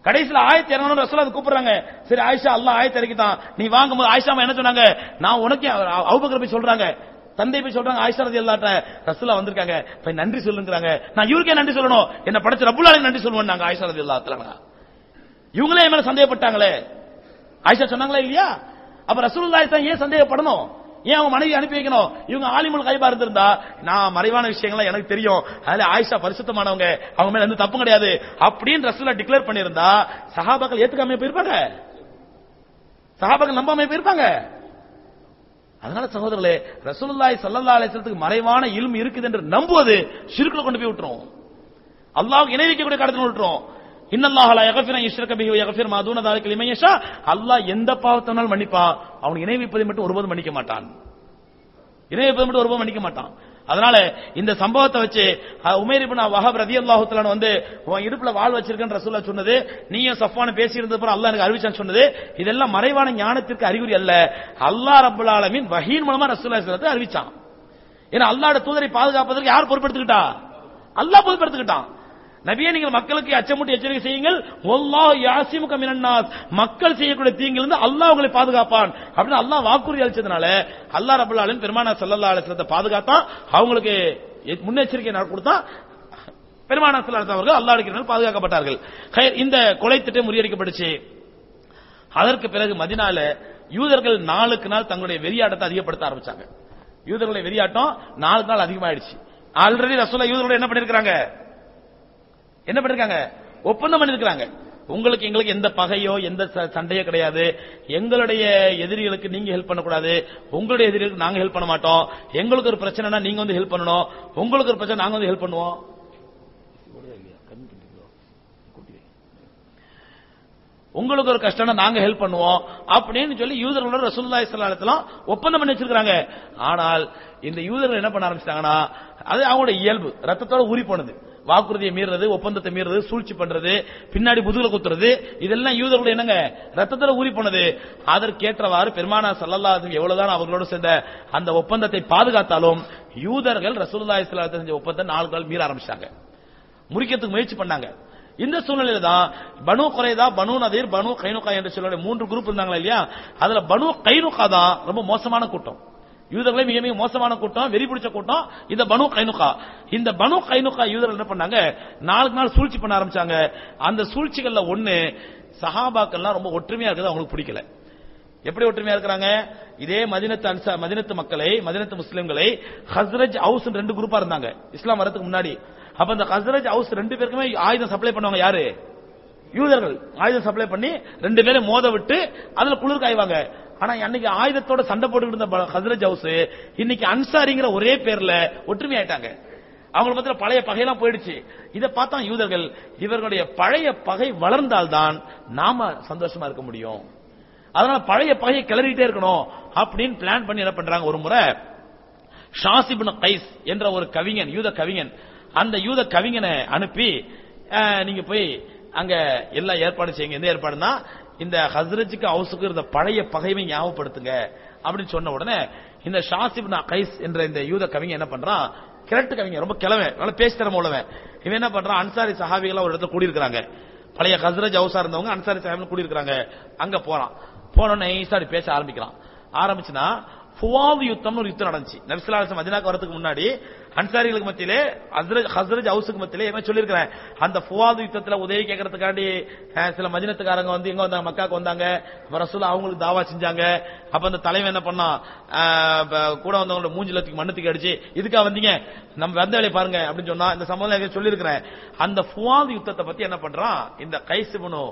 கடைசியில ஆயத்து இறங்கணும் ரசூல் அது கூப்பிடுறாங்க சரி ஆயிஷா அல்லாஹ் ஆயத்து இறக்கிட்டான் நீ வாங்கும்போது ஆயிஷா அம்மா என்ன சொன்னாங்க நான் உனக்கு அவுபக்கர் போய் சொல்றாங்க தந்தை போய் சொல்றாங்க ஆயிஷா ரதி அல்லாட்ட ரசூலா வந்திருக்காங்க போய் நன்றி சொல்லுங்கிறாங்க நான் இவருக்கே நன்றி சொல்லணும் என்ன படைச்ச ரப்புல்லாலுக்கு நன்றி சொல்லுவேன் நாங்க ஆயிஷா ரதி அல்லாத்துல இவங்களே என் மேல சந்தேகப்பட்டாங்களே ஆயிஷா சொன்னாங்களா இல்லையா அப்ப ரசூலுல்லாஹி தான் ஏன் சந்தேகப்படணும் ஏன் அவங்க மனைவி அனுப்பி வைக்கணும் இவங்க ஆலிமுல் கைபா இருந்திருந்தா நான் மறைவான விஷயங்கள்லாம் எனக்கு தெரியும் அதுல ஆயிஷா பரிசுத்தமானவங்க அவங்க மேல எந்த தப்பும் கிடையாது அப்படின்னு ரசூலா டிக்ளேர் பண்ணியிருந்தா சஹாபாக்கள் ஏத்துக்காம போயிருப்பாங்க சஹாபாக்கள் நம்பாம போயிருப்பாங்க அதனால சகோதரர்களே ரசூலுல்லாஹி ஸல்லல்லாஹு அலைஹி வஸல்லத்துக்கு மறைவான இல்மு இருக்குது என்று நம்புவது ஷிர்க்குல கொண்டு போய் விட்டுரும் அல்லாஹ் இணை வைக்கக்கூடிய கடத்தில் விட்டுரும் இன்னல்லாஹ் லா யக்ஃபிரு அன் யுஷ்ரக பிஹி வ யக்ஃபிரு மா தூன தாலிக லிமன் யஷா அல்லாஹ் எந்த பாவத்தினாலும் மன்னிப்பான் அவன் இணை வைப்பதை மட்டும் ஒருபோதும் மன்னிக்க மாட்டான் இணை வைப்பதை மட்டும் ஒருபோதும் மன்னிக்க மாட்டான் அதனால இந்த சம்பவத்தை வச்சு அஹ், உமைர் இப்னு வஹப் ரலியல்லாஹு தஆலா வந்து உன் இடுப்புல வாள் வச்சிருக்கேன்னு ரசூலுல்லாஹ் சொன்னது நீயும் சஃப்வான் பேசி இருந்தது அப்புறம் அல்லாஹ் எனக்கு அறிவிச்சான்னு சொன்னது இதெல்லாம் மறைவான ஞானத்திற்கு அறிகுறி அல்ல அல்லாஹ் ரப்பல் ஆலமீன் வஹீன் மூலமா ரசூலுல்லாஹி ஸல்லல்லாஹு அலைஹி அறிவிச்சான் ஏன்னா அல்லாஹ்வோட தூதரை பாதுகாப்பதற்கு யார் பொறுப்பெடுத்துக்கிட்டா அல்லாஹ் பொறுப்பெடுத்துக்கிட்டான் நபியே நீங்கள் மக்களுக்கு அச்சமூட்டி எச்சரிக்கை செய்யுங்கள் ஒல்லாஹ் யாசிமுக மினன்னாஸ் மக்கள் செய்யக்கூடிய தீங்கிலிருந்து அல்லாஹ் உங்களை பாதுகாப்பான் அப்படின்னு அல்லாஹ் வாக்குறுதி அளிச்சதுனால அல்லாஹ் ரப்பல் ஆலமீன் பெருமானா ஸல்லல்லாஹு அலைஹி வஸல்லத்தை பாதுகாத்தான் அவங்களுக்கு எ- முன்னெச்சரிக்கை நாள் கொடுத்தான் பெருமானா ஸல்லல்லாஹு அலைஹி வஸல்லம் அவர்கள் அல்லாஹ் இருக்கிறார்கள் பாதுகாக்கப்பட்டார்கள் ஹைர், இந்த கொலை திட்டம் முறியடிக்கப்பட்டுச்சு அதற்கு பிறகு மதினால யூதர்கள் நாளுக்கு நாள் தங்களுடைய வெறியாட்டத்தை அதிகப்படுத்த ஆரம்பிச்சாங்க யூதர்களுடைய வெறியாட்டம் நாளுக்கு நாள் அதிகமாயிடுச்சு ஆல்ரெடி ரசூலா யூதர்களோட என்ன பண்ணிருக்காங்க என்ன பண்ணிருக்காங்க ஒப்பந்தம் பண்ணிருக்காங்க உங்களுக்கு எங்களுக்கு எந்த பகையோ எந்த ச- சண்டையோ கிடையாது எங்களுடைய எதிரிகளுக்கு நீங்க ஹெல்ப் பண்ணக்கூடாது உங்களுடைய எதிரிகளுக்கு நாங்க ஹெல்ப் பண்ண மாட்டோம் எங்களுக்கு ஒரு பிரச்சனைனா நீங்க வந்து ஹெல்ப் பண்ணணும் உங்களுக்கு ஒரு பிரச்சனை நாங்க வந்து ஹெல்ப் பண்ணுவோம் உங்களுக்கு ஒரு கஷ்டம்னா நாங்க ஹெல்ப் பண்ணுவோம் அப்படின்னு சொல்லி யூதர்களோட ரசூலுல்லாஹி ஸல்லல்லாஹு அலைஹி வஸல்லம் ஒப்பந்தம் பண்ணி வச்சிருக்காங்க ஆனால் இந்த யூதர்கள் என்ன பண்ண ஆரம்பிச்சிட்டாங்கன்னா அது அவங்களோட இயல்பு ரத்தத்தோட ஊறி போனது வாக்குறுதியை மீறது ஒப்பந்தத்தை மீறது சூழ்ச்சி பண்றது பின்னாடி முதுகுல குத்துறது இதெல்லாம் யூதர்களுடைய என்னங்க ரத்தத்தோட ஊறி போனது அதற்கேற்றவாறு பெருமானா ஸல்லல்லாஹு அலைஹி வஸல்லம் எவ்வளவுதான் அவர்களோடு சேர்ந்த அந்த ஒப்பந்தத்தை பாதுகாத்தாலும் யூதர்கள் ரசூலுல்லாஹி ஸல்லல்லாஹு அலைஹி வஸல்லம் செஞ்ச ஒப்பந்தத்தை நாளுக்கு நாள் மீற ஆரம்பிச்சாங்க முறிக்கிறதுக்கு முயற்சி பண்ணாங்க இந்த சூழ்நிலையில தான் பனு குறைதா பனு நதீர் பனு கைனுகா என்று சொல்லக்கூடிய மூன்று குரூப் இருந்தாங்களா இல்லையா அதுல பனு கைனுகா தான் ரொம்ப மோசமான கூட்டம் யூதர்களே மிக மிக மோசமான கூட்டம் வெறி பிடிச்ச கூட்டம் இந்த பனு கைனுகா இந்த பனு கைனுகா யூதர்கள் என்ன பண்ணாங்க நாளுக்கு நாள் சூழ்ச்சி பண்ண ஆரம்பிச்சாங்க அந்த சூழ்ச்சிகள்ல ஒண்ணு சஹாபாக்கள்லாம் ரொம்ப ஒற்றுமையா இருக்குது அவங்களுக்கு பிடிக்கல எப்படி ஒற்றுமையா இருக்கிறாங்க இதே மதினத்து அன்சா மதினத்து மக்களை மதினத்து முஸ்லிம்களை ஹஸ்ரஜ் ஹவுஸ் ரெண்டு குரூப்பா இருந்தாங்க இஸ்லாம் வரதுக்கு முன்னாடி அப்ப இந்த ஹஸ்ரஜ் ஹவுஸ் ரெண்டு பேருக்குமே ஆயுதம் சப்ளை பண்ணுவாங்க யாரு யூதர்கள் ஆயுதம் சப்ளை பண்ணி ரெண்டு பேரும் மோத விட்டு அதுல குளிர் காய்வாங்க ஆனா அன்னைக்கு ஆயுதத்தோட சண்டை போட்டுக்கிட்டு இருந்த ப- ஹஸ்ரஜ் ஹவுஸ் இன்னைக்கு அன்சாரிங்கிற ஒரே பேர்ல ஒற்றுமை ஆயிட்டாங்க அவங்க மத்தியில பழைய பகையெல்லாம் போயிடுச்சு இதை பார்த்தா யூதர்கள் இவர்களுடைய பழைய பகை வளர்ந்தால்தான் நாம சந்தோஷமா இருக்க முடியும் அதனால பழைய பகையை கிளறிட்டே இருக்கணும் அப்படின்னு பிளான் பண்ணி என்ன பண்றாங்க ஒரு முறை ஷாசிபின் கைஸ் என்ற ஒரு கவிஞன் யூத கவிஞன் அந்த யூத கவிஞனை அனுப்பி அஹ், நீங்க போய் அங்க எல்லா ஏற்பாடு செய்யுங்க எந்த ஏற்பாடுனா இந்த ஹஸ்ரஜுக்கு ஹவுஸுக்கு இருந்த பழைய பகைமை ஞாபகப்படுத்துங்க அப்படின்னு சொன்ன உடனே இந்த ஷாசிபின் கைஸ் என்ற இந்த யூத கவிஞன் என்ன பண்றான் கிழட்டு கவிஞன் ரொம்ப கிழவன் நல்லா பேசி தரமா உள்ளவன் இவன் என்ன பண்றான் அன்சாரி சஹாபிகள் ஒரு இடத்துல கூடியிருக்கிறாங்க பழைய ஹஸ்ரஜ் ஹவுஸா இருந்தவங்க அன்சாரி சஹாபிகள் கூடியிருக்கிறாங்க அங்க போறான் போனோடனே நைஸா அப்படி பேச ஆரம்பிக்கிறான் ஆரம்பிச்சுனா ஃபுவாது யுத்தம்னு ஒரு யுத்தம் நடந்துச்சு நபிசுல்லாஹு மதினாக்கு வரதுக்கு முன்னாடி அன்சாரிகளுக்கு மத்தியிலே ஹஸ்ரஜ் ஹஸ்ரஜ் ஹவுஸுக்கு மத்தியிலே என்ன சொல்லியிருக்கிறேன் அந்த ஃபுவாது யுத்தத்துல உதவி கேட்கறதுக்காண்டி அஹ், சில மதினத்துக்காரங்க வந்து எங்க வந்தாங்க மக்காக்கு வந்தாங்க அப்ப ரசூலா அவங்களுக்கு தாவா செஞ்சாங்க அப்ப அந்த தலைவன் என்ன பண்ணான் அஹ், ப- கூட வந்தவங்களோட மூஞ்சில தூக்கி மண்ணத்துக்கு அடிச்சு இதுக்கா வந்தீங்க நம்ம வந்த வேலையை பாருங்க அப்படின்னு சொன்னா இந்த சம்பவம் எனக்கு சொல்லியிருக்கிறேன் அந்த ஃபுவாது யுத்தத்தை பத்தி என்ன பண்றான் இந்த கைசிபனு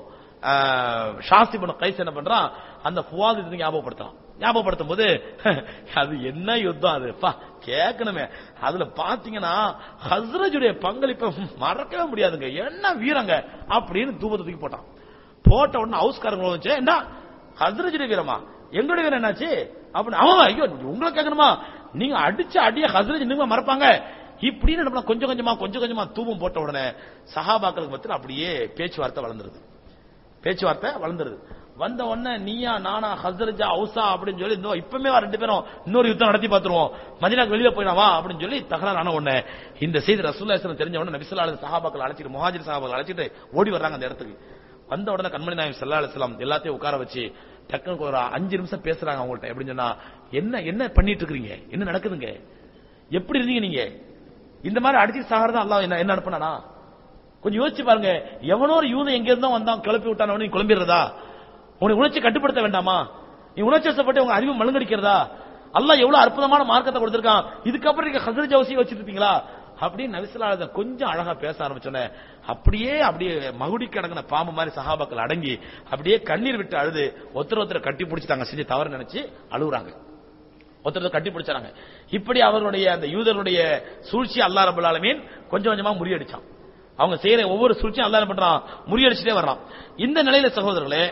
ஷாசிபனு கைஸ் என்ன பண்றான் அந்த ஃபுவாது யுத்தத்தை ஞாபகப்படுத்துறான் ஞாபகப்படுத்தும் போது அது என்ன யுத்தம் அது பா கேட்கணுமே அதுல பாத்தீங்கன்னா ஹஸ்ரஜுடைய பங்களிப்பை மறக்கவே முடியாதுங்க என்ன வீரங்க அப்படின்னு தூபத்தை தூக்கி போட்டான் போட்ட உடனே ஹவுஸ்காரங்க வச்சு என்ன ஹஸ்ரஜுடைய வீரமா எங்களுடைய வீரம் என்னாச்சு அப்படின்னு அவன் ஐயோ உங்களை கேட்கணுமா நீங்க அடிச்ச அடிய ஹஸ்ரஜ் நீங்க மறப்பாங்க இப்படின்னு என்ன பண்ணா, கொஞ்சம் கொஞ்சமா கொஞ்சம் கொஞ்சமா தூபம் போட்ட உடனே சஹாபாக்களுக்கு மத்தியில் அப்படியே பேச்சுவார்த்தை வளர்ந்துருது பேச்சுவார்த்தை வளர்ந்துருது வந்த உடனே நீயா நானா ஹசரஜா ஹவுசா அப்படின்னு சொல்லி இன்னும் இப்பவுமே வா ரெண்டு பேரும் இன்னொரு யுத்தம் நடத்தி பார்த்துருவோம் மதினாக்கு வெளியில போயிடவா அப்படின்னு சொல்லி தகராறு ஆன உடனே இந்த செய்தி ரசூல்லா தெரிஞ்ச உடனே நபிசுல்லா சஹாபாக்கள் அழைச்சிட்டு முஹாஜிர் சஹாபாக்கள் அழைச்சிட்டு ஓடி வர்றாங்க அந்த இடத்துக்கு வந்த உடனே கண்மணி நாயம் சல்லா அலிஸ்லாம் எல்லாத்தையும் உட்கார வச்சு டக்குனு ஒரு அஞ்சு நிமிஷம் பேசுறாங்க அவங்கள்ட்ட எப்படின்னு சொன்னா என்ன என்ன பண்ணிட்டு இருக்கீங்க என்ன நடக்குதுங்க எப்படி இருந்தீங்க நீங்க இந்த மாதிரி அடிச்சு சாகிறதா அல்லாஹ் என்ன என்ன அனுப்பினானா கொஞ்சம் யோசிச்சு பாருங்க எவனோ ஒரு யூதன் எங்க இருந்தோ வந்தான் கிளப்பி விட்டான நீ குழம்பிடுறதா உன்னை உணர்ச்சி கட்டுப்படுத்த வேண்டாமா நீ உணர்ச்சி வசப்பட்டு உங்க அறிவு மழுங்கடிக்கிறதா அல்லாஹ் எவ்வளவு அற்புதமான மார்க்கத்தை கொடுத்திருக்கான் இதுக்கப்புறம் நீங்க ஹசரத் ஜவுசி வச்சிட்டு இருப்பீங்களா அப்படின்னு நபிசுல்லா கொஞ்சம் அழகா பேச ஆரம்பிச்சோன்னே அப்படியே அப்படியே மகுடி கடங்கின பாம்பு மாதிரி சஹாபாக்கள் அடங்கி அப்படியே கண்ணீர் விட்டு அழுது ஒருத்தர் ஒருத்தர் கட்டி பிடிச்சிட்டாங்க செஞ்சு தவறு நினைச்சு அழுகுறாங்க ஒருத்தர் கட்டி பிடிச்சாங்க இப்படி அவர்களுடைய அந்த யூதருடைய சூழ்ச்சி அல்லா ரபுல் ஆலமீன் கொஞ்சம் கொஞ்சமா முறியடிச்சான் அவங்க செய்யற ஒவ்வொரு சூழ்ச்சியும் அல்லா என்ன பண்றான் முறியடிச்சுட்டே வர்றான் இந்த நிலையில சகோதரர்களே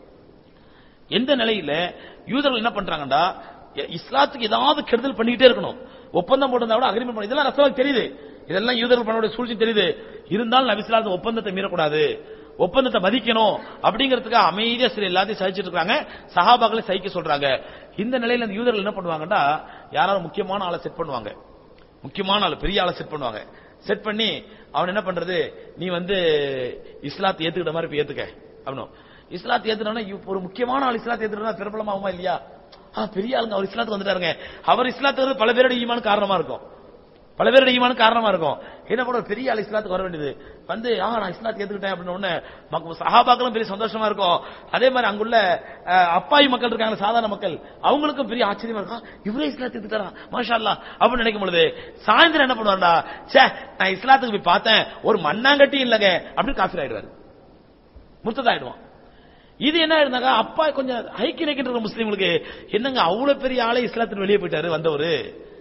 எந்த நிலையில யூதர்கள் என்ன பண்றாங்கடா இஸ்லாத்துக்கு ஏதாவது கெடுதல் பண்ணிக்கிட்டே இருக்கணும் ஒப்பந்தம் போட்டிருந்தா கூட அக்ரிமெண்ட் பண்ணி இதெல்லாம் ரசவாக்கு தெரியுது இதெல்லாம் யூதர்கள் பண்ணோட சூழ்ச்சி தெரியுது இருந்தாலும் நபி இஸ்லாத்து ஒப்பந்தத்தை மீறக்கூடாது ஒப்பந்தத்தை மதிக்கணும் அப்படிங்கிறதுக்கு அமைதியா சரி எல்லாத்தையும் சகிச்சிட்டு இருக்காங்க சஹாபாக்களை சகிக்க சொல்றாங்க இந்த நிலையில அந்த யூதர்கள் என்ன பண்ணுவாங்கன்னா யாராவது முக்கியமான ஆளை செட் பண்ணுவாங்க முக்கியமான ஆள் பெரிய ஆளை செட் பண்ணுவாங்க செட் பண்ணி அவன் என்ன பண்றது நீ வந்து இஸ்லாத்தை ஏத்துக்கிட்ட மாதிரி இப்ப ஏத்துக்க அப்படின்னும் இஸ்லாத்தை ஏத்துனா ஒரு முக்கியமான ஆள் இஸ்லாத்தை ஏத்துனா பிரபலமாகுமா இல்லையா ஆ, பெரிய ஆளுங்க அவர் இஸ்லாத்துக்கு வந்துட்டாருங்க அவர் இஸ்லாத்துக்கு பல பேரோட ஈமான் காரணமா இருக்கும் பல பேரோட ஈமான் காரணமா இருக்கும் என்ன பண்ண ஒரு பெரிய ஆள் இஸ்லாத்துக்கு வர வேண்டியது வந்து ஆ நான் இஸ்லாத்தை ஏத்துக்கிட்டேன் அப்படின்னு உடனே மக்க- சஹாபாக்களும் பெரிய சந்தோஷமா இருக்கும் அதே மாதிரி அங்குள்ள அஹ், அப்பாவி மக்கள் இருக்காங்க சாதாரண மக்கள் அவங்களுக்கும் பெரிய ஆச்சரியமா இருக்கும் இவரே இஸ்லாத்தை ஏத்துக்கிட்டாரா மாஷா அல்லாஹ் அப்படின்னு நினைக்கும் பொழுது சாயந்தரம் என்ன பண்ணுவாருடா ச்சே நான் இஸ்லாத்துக்கு போய் பார்த்தேன் ஒரு மண்ணாங்கட்டி இல்லைங்க அப்படின்னு காஃபி ஆயிடுவாரு முர்த்ததாயிடுவான் இது என்ன இருந்தாங்க அப்பா கொஞ்சம் ஐக்கிய நினைக்கின்ற முஸ்லீம்களுக்கு என்னங்க அவ்வளவு பெரிய ஆளே இஸ்லாத்தின் வெளியே போயிட்டாரு வந்தவரு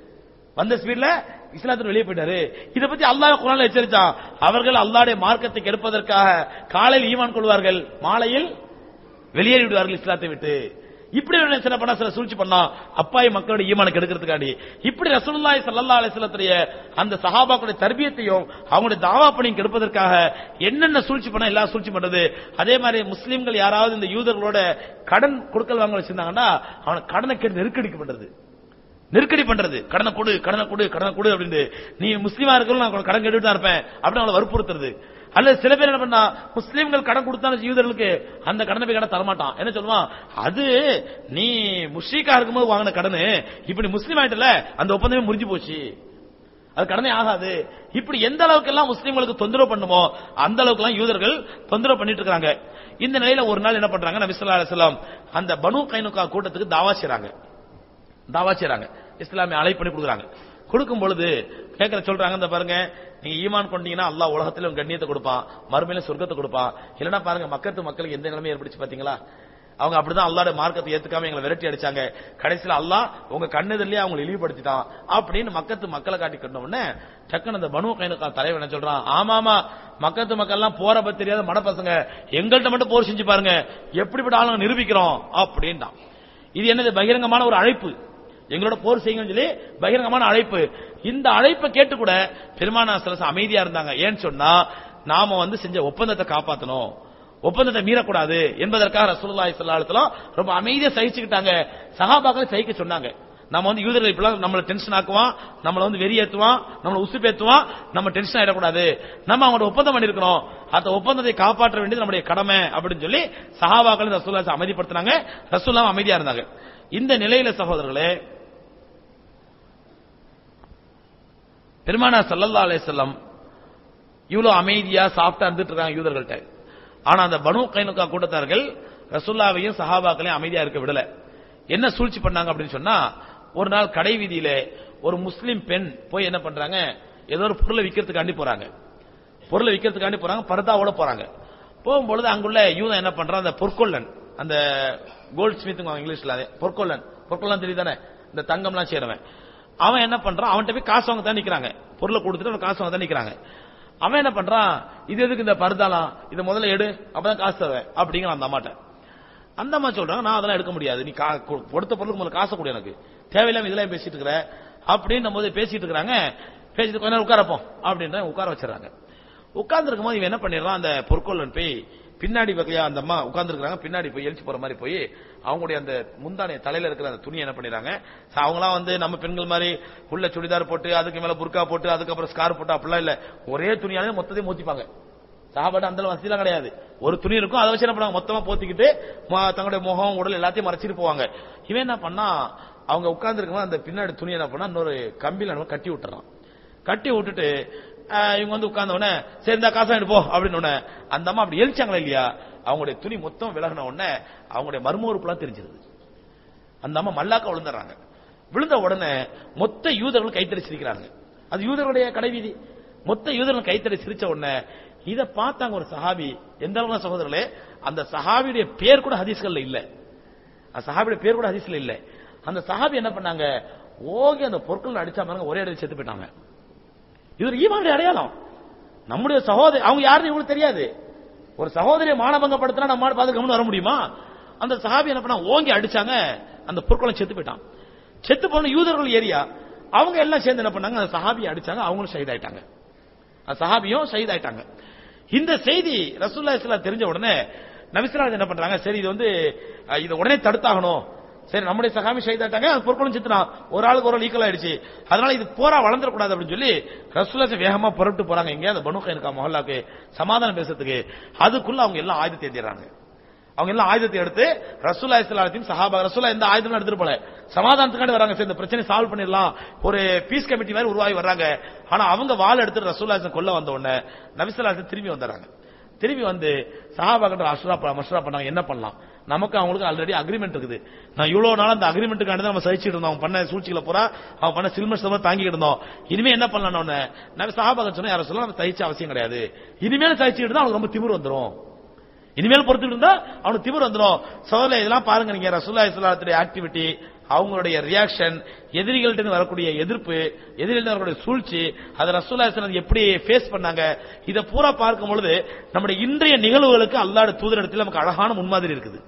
வந்த ஸ்பீட்ல இஸ்லாத்தின் வெளியே போயிட்டாரு இத பத்தி அல்லாஹ் குரான்ல எச்சரித்தான் அவர்கள் அல்லாஹ்வுடைய மார்க்கத்தை கெடுப்பதற்காக காலையில் ஈமான் கொள்வார்கள் மாலையில் வெளியேறி விடுவார்கள் இஸ்லாத்தை விட்டு இப்படி ஒரு சில பண்ணா சில சூழ்ச்சி பண்ணா அப்பாய் மக்களுடைய ஈமான கெடுக்கிறதுக்காண்டி இப்படி ரசூலுல்லாஹி ஸல்லல்லாஹு அலைஹி வஸல்லத்துடைய அந்த சஹாபாக்களுடைய தர்பியத்தையும் அவங்களுடைய தாவா பணியும் கெடுப்பதற்காக என்னென்ன சூழ்ச்சி பண்ணா எல்லா சூழ்ச்சி பண்றது அதே மாதிரி முஸ்லிம்கள் யாராவது இந்த யூதர்களோட கடன் கொடுக்கல் வாங்க வச்சிருந்தாங்கன்னா அவனை கடனை கேட்டு நெருக்கடிக்கு பண்றது நெருக்கடி பண்றது கடனை கொடு கடனை கொடு கடனை கொடு அப்படின்னு நீ முஸ்லீமா இருக்கணும் நான் உனக்கு கடன் கேட்டுட்டு தான் இருப்பேன் அப்படின்னு அவங்களை வற்புறுத்துறது அல்லது சில பேர் என்ன பண்ணா முஸ்லீம்கள் கடன் கொடுத்தாலும் யூதர்களுக்கு அந்த கடனை போய் கடன் தரமாட்டான் என்ன சொல்லுவான் அது நீ முஸ்லீக்கா இருக்கும்போது வாங்கின கடனு இப்ப நீ முஸ்லீம் ஆயிட்டல அந்த ஒப்பந்தமே முறிஞ்சு போச்சு அது கடனே ஆகாது இப்படி எந்த அளவுக்கு எல்லாம் முஸ்லீம்களுக்கு தொந்தரவு பண்ணுமோ அந்த அளவுக்கு எல்லாம் யூதர்கள் தொந்தரவு பண்ணிட்டு இருக்காங்க இந்த நிலையில ஒரு நாள் என்ன பண்றாங்க நபி ஸல்லல்லாஹு அலைஹி வஸல்லம் அந்த பனு கைனுகா கூட்டத்துக்கு தாவா செய்றாங்க தாவா செய்றாங்க இஸ்லாமிய அழைப்பு பண்ணி கொடுக்குறாங்க கொடுக்கும் பொழுது கேட்கற சொல்றாங்க இந்த பாருங்க நீங்க ஈமான் கொண்டீங்கன்னா அல்லாஹ் உலகத்துல உங்க கண்ணியத்தை கொடுப்பான் மறுமையில சொர்க்கத்தை கொடுப்பான் இல்லைன்னா பாருங்க மக்கத்து மக்களுக்கு எந்த நிலைமை ஏற்படுச்சு பாத்தீங்களா அவங்க அப்படிதான் அல்லாட மார்க்கத்தை ஏத்துக்காம எங்களை விரட்டி அடிச்சாங்க கடைசியில அல்லாஹ் உங்க கண்ணெதிரிலேயே அவங்களை இழிவுபடுத்திட்டான் அப்படின்னு மக்கத்து மக்களை காட்டி கட்டின உடனே டக்குன்னு அந்த பனு கைனுக்கா தலைவன் என்ன சொல்றான் ஆமாமா மக்கத்து மக்கள் எல்லாம் போற பத்தி தெரியாத மட பசங்க எங்கள்கிட்ட மட்டும் போர் செஞ்சு பாருங்க எப்படிப்பட்ட ஆளுங்க நிரூபிக்கிறோம் அப்படின்ட்டான் இது என்னது பகிரங்கமான ஒரு அழைப்பு எங்களோட போர் செய்யுங்கன்னு சொல்லி பகிரங்கமான அழைப்பு இந்த அழைப்பை கேட்டு கூட பெருமானா சிலசம் அமைதியா இருந்தாங்க ஏன்னு சொன்னா நாம வந்து செஞ்ச ஒப்பந்தத்தை காப்பாத்தணும் ஒப்பந்தத்தை மீறக்கூடாது என்பதற்காக ரசூலுல்லாஹி ஸல்லல்லாஹு அலைஹி வஸல்லம் ரொம்ப அமைதியா சகிச்சுக்கிட்டாங்க சஹாபாக்களை சகிக்க சொன்னாங்க நம்ம வந்து யூதர்கள் இப்பெல்லாம் நம்மள டென்ஷன் ஆக்குவான் நம்மள வந்து வெறியேத்துவான் நம்மள உசுப்பேத்துவான் நம்ம டென்ஷன் ஆயிடக்கூடாது நம்ம அவங்களோட ஒப்பந்தம் பண்ணிருக்கிறோம் அந்த ஒப்பந்தத்தை காப்பாற்ற வேண்டியது நம்முடைய கடமை அப்படின்னு சொல்லி சஹாபாக்கள் ரசூல்லா அமைதிப்படுத்தினாங்க ரசூல்லா அமைதியா இருந்தாங்க இந்த நிலையில சகோதரர்களே பெருமானா சல்லல்லா அலைஹிஸ்ஸலாம் இவ்வளவு அமைதியா சாஃப்டா இருந்துட்டு இருக்காங்க யூதர்கள்ட்ட ஆனா அந்த பனு கைனுக்கா கூட்டத்தார்கள் ரசூல்லாவையும் சஹாபாக்களையும் அமைதியா இருக்க விடல என்ன சூழ்ச்சி பண்ணாங்க அப்படின்னு சொன்னா ஒரு நாள் கடை வீதியில ஒரு முஸ்லிம் பெண் போய் என்ன பண்றாங்க ஏதோ ஒரு பொருளை விக்கிறதுக்காண்டி போறாங்க பொருளை விக்கிறதுக்காண்டி போறாங்க பர்தாவோட போறாங்க போகும்பொழுது அங்குள்ள யூதன் என்ன பண்றான் அந்த பொற்கொள்ளன் அந்த கோல்ட் ஸ்மித்துங்க இங்கிலீஷ்ல அதே பொற்கொள்ளன் பொற்கொள்ளன் தெரியுதானே இந்த தங்கம்லாம் செய்யறவன் அவன் என்ன பண்றான் அவன்கிட்ட போய் காசு வாங்க தான் நிக்கிறாங்க பொருளை கொடுத்துட்டு அவன் காசு வாங்க தான் நிக்கிறாங்க அவன் என்ன பண்றான் இது எதுக்கு இந்த பர்தாலாம் இதை முதல்ல எடு அப்பதான் காசு தருவேன் அப்படிங்கிற அந்த அம்மாட்ட அந்த அம்மா சொல்றாங்க நான் அதெல்லாம் எடுக்க முடியாது நீ கா- கொ- கொடுத்த பொருளுக்கு முதல்ல காசை கொடு எனக்கு தேவையில்லாம இதெல்லாம் பேசிட்டு இருக்கிற அப்படின்னு போது பேசிட்டு இருக்கிறாங்க பேசிட்டு கொஞ்ச நேரம் உட்காரப்போம் அப்படின்ற உட்கார வச்சிடறாங்க உட்கார்ந்து இருக்கும்போது இவன் என்ன பண்ணிடுறான் அந்த பொற்கொள்ளன் போய் பின்னாடி வகையா அந்த அம்மா உட்கார்ந்துருக்காங்க பின்னாடி போய் எழுச்சி போற மாதிரி போய் அவங்களுடைய அந்த முந்தானைய தலையில இருக்கிற அந்த துணியை என்ன பண்ணிடுறாங்க ச- அவங்களாம் வந்து நம்ம பெண்கள் மாதிரி உள்ள சுடிதார் போட்டு அதுக்கு மேல புர்கா போட்டு அதுக்கப்புறம் ஸ்கார் போட்டு அப்படிலாம் இல்ல ஒரே துணியாலே மொத்தத்தையும் மூத்திப்பாங்க சஹாபாட்ட அந்த அளவு வசதிலாம் கிடையாது ஒரு துணி இருக்கும் அதை வச்சு என்ன பண்ணுவாங்க மொத்தமா போத்திக்கிட்டு ம- தங்களுடைய முகம் உடல் எல்லாத்தையும் மறைச்சிட்டு போவாங்க இவன் என்ன பண்ணா அவங்க உட்கார்ந்து அந்த பின்னாடி துணி என்ன பண்ணா இன்னொரு கம்பியில நம்ம கட்டி விட்டுறான் கட்டி விட்டுட்டு அஹ், இவங்க வந்து உட்கார்ந்த உடனே சரி இந்த காசா எடுப்போ அப்படின்னு உடனே அந்த அம்மா அப்படி எரிச்சாங்களா இல்லையா அவங்களுடைய துணி மொத்தம் விலகின உடனே அவங்களுடைய மர்ம உறுப்புலாம் தெரிஞ்சிருது அந்த அம்மா மல்லாக்க விழுந்துடுறாங்க விழுந்த உடனே மொத்த யூதர்கள் கைத்தறி சிரிக்கிறாங்க அது யூதர்களுடைய கடைவீதி மொத்த யூதர்கள் கைத்தறி சிரிச்ச உடனே இத பார்த்தாங்க ஒரு சஹாபி எந்த அளவுக்கு சகோதரர்களே அந்த சஹாபியுடைய பேர் கூட ஹதீஸ்கள்ல இல்ல அந்த சஹாபியுடைய பேர் கூட ஹதீஸ்ல இல்ல அந்த சஹாபி என்ன பண்ணாங்க ஓகே அந்த பொருட்கள் அடிச்சா பாருங்க ஒரே அடி செத்து போயிட்டாங்க இது ஒரு ஈமானுடைய அடையாளம் நம்முடைய சகோதரி அவங்க யாருன்னு இவங்களுக்கு தெரியாது ஒரு சகோதரியை மானபங்கப்படுத்தினா நம்ம பார்த்து கவனம் வர முடியுமா அந்த சஹாபி என்ன பண்ணா ஓங்கி அடிச்சாங்க அந்த பொற்குளம் செத்து போயிட்டான் செத்து போன யூதர்கள் ஏரியா அவங்க எல்லாம் சேர்ந்து என்ன பண்ணாங்க அந்த சஹாபியை அடிச்சாங்க அவங்களும் ஷஹீதாயிட்டாங்க அந்த சஹாபியும் ஷஹீதாயிட்டாங்க இந்த செய்தி ரசூல்லா இஸ்லாம் தெரிஞ்ச உடனே நபிஸ்லாம் என்ன பண்றாங்க சரி இது வந்து அஹ், இதை உடனே தடுத்தாகணும் சரி நம்முடைய சகாமி ஷஹீதாயிட்டாங்க அது பொற்குளம் சித்துனான் ஒரு ஆளுக்கு ஒரு ஆள் ஈக்குவல் ஆயிடுச்சு அதனால இது போரா வளர்ந்துடக்கூடாது அப்படின்னு சொல்லி ரசூல்லா வேகமா புறப்பட்டு போறாங்க எங்க அந்த பனு கைனுக்கா மொஹல்லாக்கு சமாதானம் பேசுறதுக்கு அதுக்குள்ள அவங்க எல்லாம் ஆயுதத்தை ஏந்திடுறாங்க அவங்க எல்லாம் ஆயுதத்தை எடுத்து ரசூல்லா இஸ்லாத்தையும் சஹாபா ரசூல்லா எந்த ஆயுதமும் எடுத்துட்டு போல சமாதானத்துக்காண்டி வராங்க சரி இந்த பிரச்சனை சால்வ் பண்ணிடலாம் ஒரு பீஸ் கமிட்டி மாதிரி உருவாகி வர்றாங்க ஆனா அவங்க வாள் எடுத்து ரசூல்லா இஸ்லாம் கொல்ல வந்த உடனே நபிசுல்லா திரும்பி வந்துடுறாங்க திரும்பி வந்து சஹாபாக்கிட்ட அஷ்ரா மஷ்ரா பண்ணாங்க என்ன பண்ணலாம் நமக்கு அவங்களுக்கு ஆல்ரெடி அக்ரிமெண்ட் இருக்குது நான் இவ்வளவு நாள் அந்த அக்ரிமெண்ட்டுக்காண்டி தான் நம்ம சகிச்சுட்டு இருந்தோம் அவங்க பண்ண சூழ்ச்சிகளை பூரா அவங்க பண்ண சில்மர் சம தாங்கிட்டு இருந்தோம் இனிமே என்ன பண்ணலாம் நம்ம சஹாபாக்க சொன்னா யாரும் சொல்ல நம்ம சகிச்ச அவசியம் கிடையாது இனிமேல் சகிச்சுட்டு இருந்தா அவங்களுக்கு ரொம்ப திமிர் வந்துரும் இனிமேல் பொறுத்துட்டு இருந்தா அவனுக்கு திமிர் வந்துரும் சோதனை இதெல்லாம் பாருங்க நீங்க ரசூல்லா இஸ்லாத்துடைய ஆக்டிவிட்டி அவங்களுடைய ரியாக்ஷன் எதிரிகள்ட்ட இருந்து வரக்கூடிய எதிர்ப்பு எதிரிகள் வரக்கூடிய சூழ்ச்சி அதை ரசூல்லா இஸ்லாம் எப்படி ஃபேஸ் பண்ணாங்க இதை பூரா பார்க்கும் பொழுது நம்முடைய இன்றைய நிகழ்வுகளுக்கு அல்லாட தூதரிடத்தில் நமக்கு அழகான முன்மாதிரி இருக்குது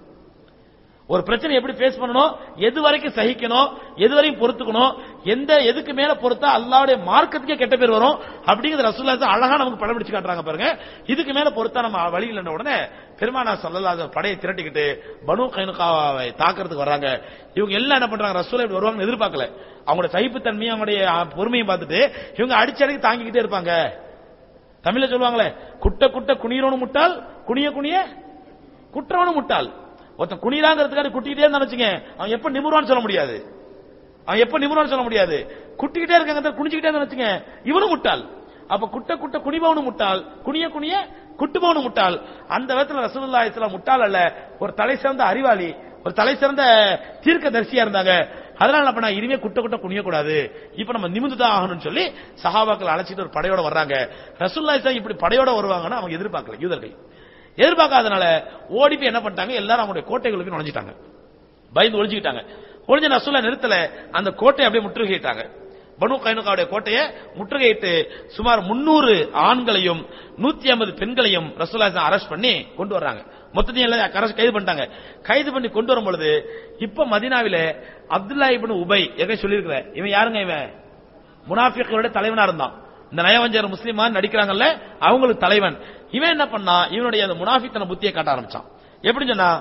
ஒரு பிரச்சனை எப்படி ஃபேஸ் பண்ணணும் எது வரைக்கும் சகிக்கணும் எது வரைக்கும் பொறுத்துக்கணும் எந்த எதுக்கு மேல பொறுத்தா அல்லாவுடைய மார்க்கத்துக்கே கெட்ட பேர் வரும் அப்படிங்கிறது ரசூல்லா இஸ்லாம் அழகா நமக்கு படம் பிடிச்சு காட்டுறாங்க பாருங்க இதுக்கு மேல பொறுத்தா நம்ம வழி இல்லைன்ன உடனே பெருமானா சல்லல்லாஹு படையை திரட்டிக்கிட்டு பனு கைனுகாவை தாக்குறதுக்கு வர்றாங்க இவங்க எல்லாம் என்ன பண்றாங்க ரசூலா இப்படி வருவாங்கன்னு எதிர்பார்க்கல அவங்களோட சகிப்புத்தன்மையும் அவங்களுடைய பொறுமையும் பார்த்துட்டு இவங்க அடிச்சடிக்கு தாங்கிக்கிட்டே இருப்பாங்க தமிழ்ல சொல்லுவாங்களே குட்ட குட்ட குனியறவனு முட்டாள் குனிய குனிய குற்றவனு முட்டாள் ஒருத்தன் குனிறாங்கிறதுக்காக குட்டிக்கிட்டே இருந்தா வச்சுங்க அவன் எப்ப நிமிர்வான்னு சொல்ல முடியாது அவன் எப்ப நிமிர்வான்னு சொல்ல முடியாது குட்டிக்கிட்டே இருக்காங்க குனிச்சுக்கிட்டே இருந்தா வச்சுங்க இவனும் முட்டாள் அப்ப குட்ட குட்ட குனிபவனு முட்டாள் குனிய குனிய குட்டுபவனு முட்டாள் அந்த விதத்துல ரசூலுல்லாஹி இஸ்லாம் முட்டாள் அல்ல ஒரு தலை சிறந்த அறிவாளி ஒரு தலை சிறந்த தீர்க்க தரிசியா இருந்தாங்க அதனால என்ன பண்ணா இனிமே குட்ட குட்ட குனிய கூடாது இப்ப நம்ம நிமிந்து தான் ஆகணும்னு சொல்லி சஹாபாக்கள் அழைச்சிட்டு ஒரு படையோட வர்றாங்க ரசூலுல்லாஹி இஸ்லாம் இப்படி படையோட வருவாங்கன்னா அவங்க எதிர்பார்க்கல யூதர்கள் எதிர்பார்க்காதனால ஓடி போய் என்ன பண்ணிட்டாங்க எல்லாரும் அவங்களுடைய கோட்டைகளுக்கு நுழைஞ்சிட்டாங்க பயந்து ஒளிஞ்சுக்கிட்டாங்க ஒளிஞ்ச ரசூல்லா நிறுத்தல அந்த கோட்டையை அப்படியே முற்றுகையிட்டாங்க பனு கைனுகாவுடைய கோட்டையை முற்றுகையிட்டு சுமார் முன்னூறு ஆண்களையும் நூத்தி ஐம்பது பெண்களையும் ரசூல்லா அரெஸ்ட் பண்ணி கொண்டு வர்றாங்க மொத்தத்தையும் எல்லாம் அரசு கைது பண்ணிட்டாங்க கைது பண்ணி கொண்டு வரும் பொழுது இப்ப மதினாவில அப்துல்லா இப்னு உபை ஏற்கனவே சொல்லியிருக்கிறேன் இவன் யாருங்க இவன் முனாஃபிக்களுடைய தலைவனா இருந்தான் இந்த நயவஞ்சர் முஸ்லிமா நடிக்கிறாங்கல்ல அவங்களுக்கு தலைவன் இவன் என்ன பண்ணா இவனுடைய அந்த முனாஃபித்தன புத்தியை காட்ட ஆரம்பிச்சான் எப்படி சொன்னா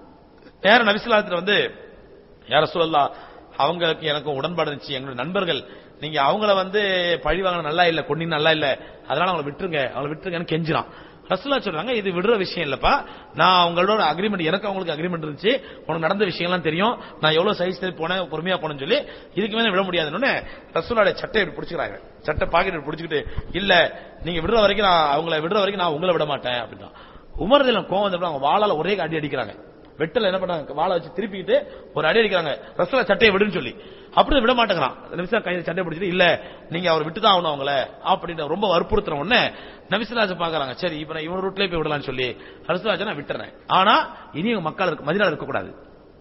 நேர நபிசுல்லாத்துல வந்து யார சொல்லலாம் அவங்களுக்கு எனக்கும் உடன்பாடு இருந்துச்சு எங்களுடைய நண்பர்கள் நீங்க அவங்கள வந்து பழி வாங்க நல்லா இல்ல கொண்டிங்க நல்லா இல்ல அதனால அவங்கள விட்டுருங்க அவங்கள விட்டுருங்கன்னு கெஞ்சிரான் ரசுல்லா சொல்றாங்க இது விடுற விஷயம் இல்லப்பா நான் அவங்களோட அக்ரிமெண்ட் எனக்கு அவங்களுக்கு அக்ரிமெண்ட் இருந்துச்சு உனக்கு நடந்த விஷயம்லாம் தெரியும் நான் எவ்வளவு சைஸ் போனேன் பொறுமையா போனேன்னு சொல்லி இதுக்கு மேல விட முடியாதுன்னு ரசூலோட சட்டை இப்படி பிடிச்சிக்கிறாங்க சட்டை பாக்கெட் பிடிச்சிக்கிட்டு இல்ல நீங்க விடுற வரைக்கும் நான் அவங்கள விடுற வரைக்கும் நான் உங்களை விட மாட்டேன் அப்படின்னா உமர்திலம் கோவம் வந்தப்ப அவங்க வாளால ஒரே அடி அடிக்கிறாங்க வெட்டல என்ன பண்ணாங்க வாழை வச்சு திருப்பிக்கிட்டு ஒரு அடி அடிக்கிறாங்க ரசூலா சட்டையை விடுன்னு சொல்லி அப்படி விட மாட்டேங்கிறான் நிமிஷம் கையில் சட்டை பிடிச்சிட்டு இல்ல நீங்க அவர் விட்டு தான் ஆகணும் அவங்கள அப்படின்னு ரொம்ப வற்புறுத்துற உடனே நபிசுராஜ பாக்குறாங்க சரி இப்ப நான் இவன் ரூட்லயே போய் விடலாம்னு சொல்லி ரசூலாஜ நான் விட்டுறேன் ஆனா இனி இவங்க மக்கள் இருக்கு மதினால இருக்கக்கூடாது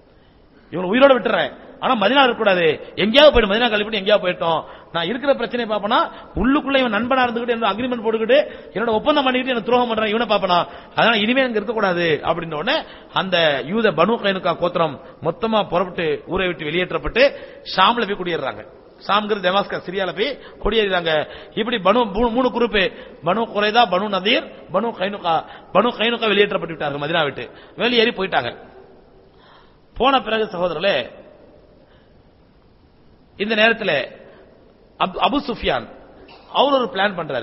இவங்க உயிரோட விட்டுறேன் ஆனா மதினா இருக்கக்கூடாது எங்கேயாவது போயிட்டு மதினா கழிப்பிட்டு எங்கேயாவது போயிட்டோம் நான் இருக்கிற பிரச்சனையை பாப்பனா உள்ளுக்குள்ள இவன் நண்பனா இருந்துகிட்டு என்னோட அக்ரிமெண்ட் போட்டுக்கிட்டு என்னோட ஒப்பந்தம் பண்ணிக்கிட்டு என்ன துரோகம் பண்றான் இவனை பாப்பனா அதனால இனிமே அங்க இருக்கக்கூடாது அப்படின்ற உடனே அந்த யூத பனு கைனுக்கா கோத்திரம் மொத்தமா புறப்பட்டு ஊரை விட்டு வெளியேற்றப்பட்டு ஷாம்ல போய் குடியேறாங்க ஷாம்ங்கிறது டெமாஸ்கர் சிரியால போய் குடியேறாங்க இப்படி பனு மூணு- மூணு குரூப் பனு குறைதா பனு நதீர் பனு கைனுகா பனு கைனுகா வெளியேற்றப்பட்டு விட்டார்கள் மதினா விட்டு வெளியேறி போயிட்டாங்க போன பிறகு சகோதரர்களே இந்த நேரத்தில் அப்- அபு சுஃபியான் அவர் ஒரு பிளான் பண்றாரு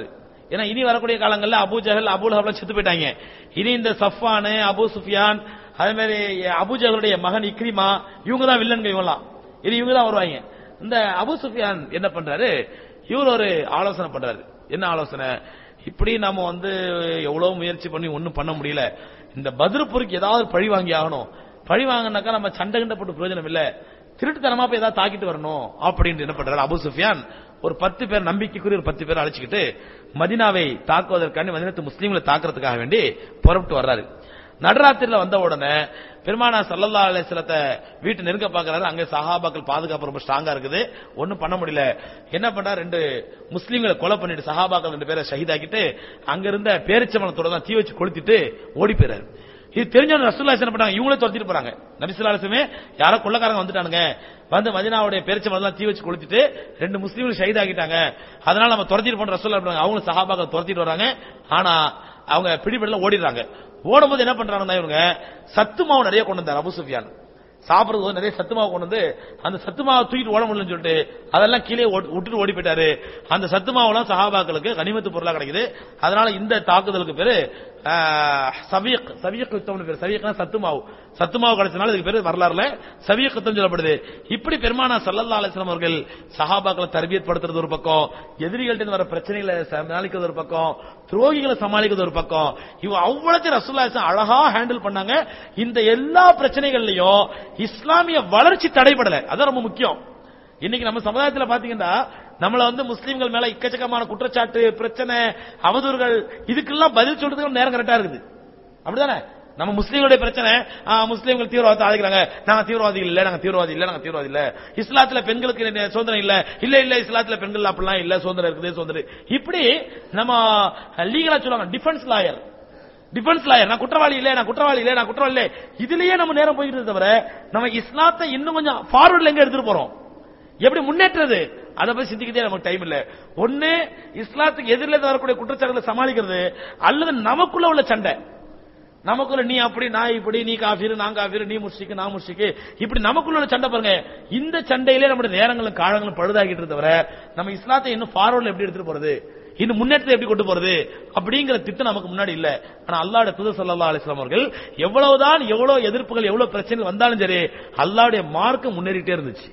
ஏன்னா இனி வரக்கூடிய காலங்கள்ல அபு ஜஹல் அபு லஹப்லாம் செத்து போயிட்டாங்க இனி இந்த சஃபானு அபு சுஃபியான் அதே மாதிரி அபு ஜஹலுடைய மகன் இக்ரிமா இவங்க தான் வில்லன்கள் இவங்கலாம் இனி இவங்க தான் வருவாங்க இந்த அபு சுஃபியான் என்ன பண்றாரு இவர் ஒரு ஆலோசனை பண்றாரு என்ன ஆலோசனை இப்படி நாம வந்து எவ்வளவு முயற்சி பண்ணி ஒண்ணும் பண்ண முடியல இந்த பதிர்புருக்கு ஏதாவது பழி வாங்கி ஆகணும் பழி வாங்கினாக்கா நம்ம சண்டை கிண்ட போட்டு பிரயோஜனம் இல்ல திருட்டுத்தனமா போய் ஏதாவது தாக்கிட்டு வரணும் அப்படின்னு என்ன பண்றாரு அபு சுஃபியான் ஒரு பத்து பேர் நம்பிக்கைக்குரிய ஒரு பத்து பேர் அழைச்சிக்கிட்டு மதினாவை தாக்குவதற்காண்டி மதினத்து முஸ்லீம்களை தாக்குறதுக்காக வேண்டி புறப்பட்டு வர்றாரு நடுராத்திரில வந்த உடனே பெருமானா சல்லல்லா அலிஸ்லத்தை வீட்டு நெருங்க பாக்குறாரு அங்க சஹாபாக்கள் பாதுகாப்பு ரொம்ப ஸ்ட்ராங்கா இருக்குது ஒண்ணும் பண்ண முடியல என்ன பண்ணா ரெண்டு முஸ்லீம்களை கொலை பண்ணிட்டு சஹாபாக்கள் ரெண்டு பேரை ஷஹீதாக்கிட்டு அங்க இருந்த பேரிச்சமனத்தோட தான் தீ வச்சு கொளுத்திட்டு ஓடி போயிறாரு இது தெரிஞ்சவங்க ரசூல்லா என்ன பண்ணாங்க இவங்களே துரத்திட்டு போறாங்க நபிசுல்லாலுமே யாரோ கொள்ளக்காரங்க வந்துட்டானுங்க வந்து மதினாவுடைய பேரிச்சமனம் தீ வச்சு கொளுத்திட்டு ரெண்டு முஸ்லீம்கள் ஷஹீதாக்கிட்டாங்க அதனால நம்ம துரத்திட்டு போன ரசூல்லா பண்ணுவாங்க அவங்களும் சஹாபாக்கள் துரத்திட்டு வராங்க ஆனா அவங்க பிடிபடல ஓடிடுறாங்க ஓடும்போது என்ன பண்றாங்கன்னா இவங்க சத்து மாவு நிறைய கொண்டு வந்தார் அபு சுஃபியான் சாப்பிடுறது நிறைய சத்து மாவு கொண்டு வந்து அந்த சத்து மாவை தூக்கிட்டு ஓட முடியலன்னு சொல்லிட்டு அதெல்லாம் கீழே ஓடி- விட்டுட்டு ஓடி போயிட்டாரு அந்த சத்து மாவுலாம் சஹாபாக்களுக்கு கனிமத்து பொருளா கிடைக்குது அதனால இந்த தாக்குதலுக்கு பேரு ஆஹ், சவியக் சவியக் யுத்தம்னு பேரு சவியக்னா சத்து மாவு சத்து மாவு கிடைச்சனால இதுக்கு பேரு வரலாறுல சவியக் யுத்தம் சொல்லப்படுது இப்படி பெருமானா சல்லல்லா அலிஸ்லாம் அவர்கள் சஹாபாக்களை தர்பியத் படுத்துறது ஒரு பக்கம் எதிரிகள்ட்ட இருந்து வர பிரச்சனைகளை சமாளிக்கிறது ஒரு பக்கம் துரோகிகளை சமாளிக்கிறது ஒரு பக்கம் இவங்க அவ்வளவு ரசூல்லா அலிஸ்லாம் அழகா ஹேண்டில் பண்ணாங்க இந்த எல்லா பிரச்சனைகள்லயும் இஸ்லாமிய வளர்ச்சி தடைபடல அதான் ரொம்ப முக்கியம் இன்னைக்கு நம்ம சமுதாயத்துல பாத்தீங்கன்னா நம்மள வந்து முஸ்லீம்கள் மேல இக்கச்சக்கமான குற்றச்சாட்டு பிரச்சனை அவதூறுகள் இதுக்கெல்லாம் பதில் சொல்றதுக்கு நேரம் கரெக்டா இருக்குது அப்படிதானே நம்ம முஸ்லீம்களுடைய பிரச்சனை ஆ, முஸ்லீம்கள் தீவிரவாதத்தை ஆதரிக்கிறாங்க நாங்க தீவிரவாதிகள் இல்ல நாங்க தீவிரவாதி இல்ல நாங்க தீவிரவாதி இல்ல இஸ்லாத்துல பெண்களுக்கு நி- சுதந்திரம் இல்ல இல்ல இல்ல இஸ்லாத்துல பெண்கள் அப்படிலாம் இல்ல சுதந்திரம் இருக்குது சுதந்திரம் இப்படி நம்ம லீகலா சொல்லுவாங்க டிஃபென்ஸ் லாயர் டிஃபென்ஸ் லாயர் நான் குற்றவாளி இல்ல நான் குற்றவாளி இல்ல நான் குற்றவாளி இல்ல இதுலயே நம்ம நேரம் போயிட்டு தவிர நம்ம இஸ்லாத்தை இன்னும் கொஞ்சம் ஃபார்வர்ட்ல எங்க எடுத்துட்டு போறோம் எப்படி முன்னேற்றது அதை பத்தி சிந்திக்கதே நமக்கு டைம் இல்ல ஒண்ணு இஸ்லாத்துக்கு எதிரில் வரக்கூடிய குற்றச்சாட்டுகளை சமாளிக்கிறது அல்லது நமக்குள்ள உள்ள சண்டை நமக்குள்ள நீ அப்படி நான் இப்படி நீ காஃபிரு நான் காஃபிரு நீ முஷிக்கு நான் முஷிக்கு இப்படி நமக்குள்ள உள்ள சண்டை பாருங்க இந்த சண்டையிலே நம்முடைய நேரங்களும் காலங்களும் பழுதாகிட்டு தவிர நம்ம இஸ்லாத்தை இன்னும் ஃபார்வர்ட்ல எப்படி எடுத்துட்டு போறது இன்னும் முன்னேற்றத்தை எப்படி கொண்டு போறது அப்படிங்கிற திட்டம் நமக்கு முன்னாடி இல்ல ஆனா அல்லாஹ்வுடைய தூதர் ஸல்லல்லாஹு அலைஹி வஸல்லம் அவர்கள் எவ்வளவுதான் எவ்வளவு எதிர்ப்புகள் எவ்வளவு பிரச்சனைகள் வந்தாலும் சரி அல்லாஹ்வுடைய மார்க்கம் முன்னேறிட்டே இருந்துச்சு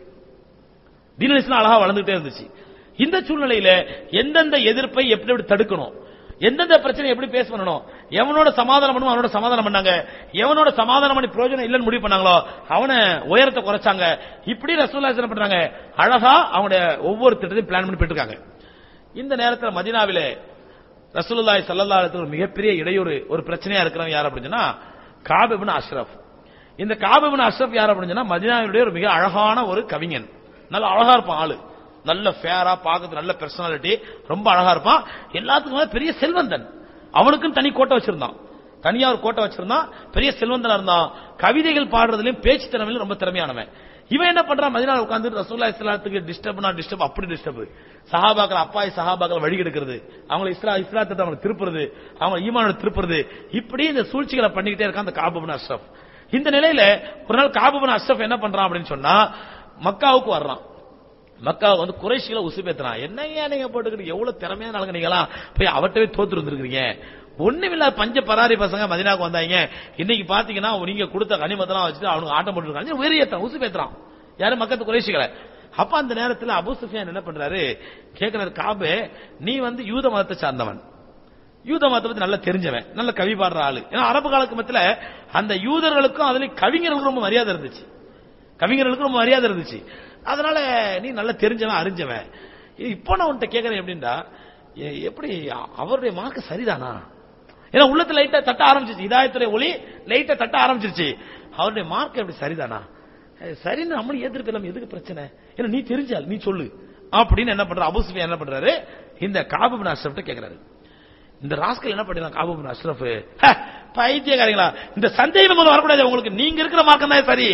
தீன் இஸ்லாம் அழகா வளர்ந்துட்டே இருந்துச்சு இந்த சூழ்நிலையில எந்தெந்த எதிர்ப்பை எப்படி எப்படி தடுக்கணும் எந்தெந்த பிரச்சனை எப்படி பேஸ் பண்ணணும் எவனோட சமாதானம் பண்ணுமோ அவனோட சமாதானம் பண்ணாங்க எவனோட சமாதானம் பண்ணி பிரயோஜனம் இல்லைன்னு முடிவு பண்ணாங்களோ அவனை உயரத்தை குறைச்சாங்க இப்படி ரசூல்லா என்ன பண்றாங்க அழகா அவனுடைய ஒவ்வொரு திட்டத்தையும் பிளான் பண்ணி போயிட்டு இருக்காங்க இந்த நேரத்தில் மதீனாவிலே ரசூலுல்லாஹி ஸல்லல்லாஹு அலைஹி வஸல்லம் மிகப்பெரிய இடையூறு ஒரு பிரச்சனையா இருக்கிறவங்க யார் அப்படின்னு சொன்னா காப் இப்னு அஷ்ரஃப் இந்த காப் இப்னு அஷ்ரஃப் யார் அப்படின்னு சொன்னா மதீனாவுடைய ஒரு மிக அழகான ஒரு கவிஞன் நல்ல அழகா இருப்பான் ஆளு நல்ல ஃபேரா பார்க்கறது நல்ல பர்சனாலிட்டி ரொம்ப அழகா இருப்பான் எல்லாத்துக்கும் மேல பெரிய செல்வந்தன் அவனுக்கும் தனி கோட்டை வச்சிருந்தான் தனியா ஒரு கோட்டை வச்சிருந்தான் பெரிய செல்வந்தனா இருந்தான் கவிதைகள் பாடுறதுலயும் பேச்சு திறமையிலும் ரொம்ப திறமையானவன் இவன் என்ன பண்றான் மதினால உட்கார்ந்து ரசூல்லா இஸ்லாத்துக்கு டிஸ்டர்ப்னா டிஸ்டர்ப் அப்படி டிஸ்டர்ப் சஹாபாக்கள் அப்பாய் சஹாபாக்கள் வழி கெடுக்கிறது அவங்களை இஸ்லா இஸ்லாத்தை அவங்க திருப்புறது அவங்க ஈமானோட திருப்புறது இப்படி இந்த சூழ்ச்சிகளை பண்ணிக்கிட்டே இருக்கான் அந்த காபுபின் அஷ்ரஃப் இந்த நிலையில ஒரு நாள் காபுபின் அஷ்ரஃப் என்ன பண்றான் அப்படின்னு சொன்னா மக்காவுக்கு வர்றான் மக்காவுக்கு வந்து குறைஷிகளை உசுப்பேத்துறான் என்னங்க நீங்க போட்டுக்கிட்டு எவ்வளவு திறமையான ஆளுங்க நீங்களா போய் அவட்டவே தோத்து இருந்திருக்கீங்க ஒண்ணுமில்லாத பஞ்ச பராரி பசங்க மதினாக்கு வந்தாங்க இன்னைக்கு பாத்தீங்கன்னா நீங்க கொடுத்த கனிமத்தெல்லாம் வச்சுட்டு அவனுக்கு ஆட்டம் போட்டுருக்காங்க உயரியத்தான் உசுப்பேத்துறான் யாரு மக்கத்து குறைஷிகளை அப்ப அந்த நேரத்துல அபு சுஃபியான் என்ன பண்றாரு கேக்குறாரு காபே நீ வந்து யூத மதத்தை சார்ந்தவன் யூத மதத்தை பத்தி நல்லா தெரிஞ்சவன் நல்ல கவி பாடுற ஆளு ஏன்னா அரபு காலகட்டத்துல அந்த யூதர்களுக்கும் அதுல கவிஞர்களுக்கும் ரொம்ப மரியாதை இருந்துச்சு கவிஞர்களுக்கு ரொம்ப மரியாதை இருந்துச்சு அதனால நீ நல்லா தெரிஞ்சவன் அறிஞ்சவன் இப்போ நான் உன்கிட்ட கேட்கறேன் எப்படின்னா எ- எப்படி அ- அவருடைய மார்க்கு சரிதானா ஏன்னா உள்ளத்துல லைட்டா தட்ட ஆரம்பிச்சிருச்சு இதாயத்துடைய ஒளி லைட்டா தட்ட ஆரம்பிச்சிருச்சு அவருடைய மார்க் எப்படி சரிதானா அஹ் சரின்னு நம்மளும் ஏத்திருக்கலாம் எதுக்கு பிரச்சனை ஏன்னா நீ தெரிஞ்சால் நீ சொல்லு அப்படின்னு என்ன பண்ற அபு சுஃபியான் என்ன பண்றாரு இந்த காபுபின் அஷ்ரஃப்ட்ட கேக்குறாரு இந்த ராஸ்கல் என்ன பண்ணிடலாம் காபுபின் அஷ்ரஃப் ஹ, பைத்தியக்காரங்களா இந்த சந்தேகம் முதல்ல வரக்கூடாது உங்களுக்கு நீங்க இருக்கிற மார்க்கம் தான் சரி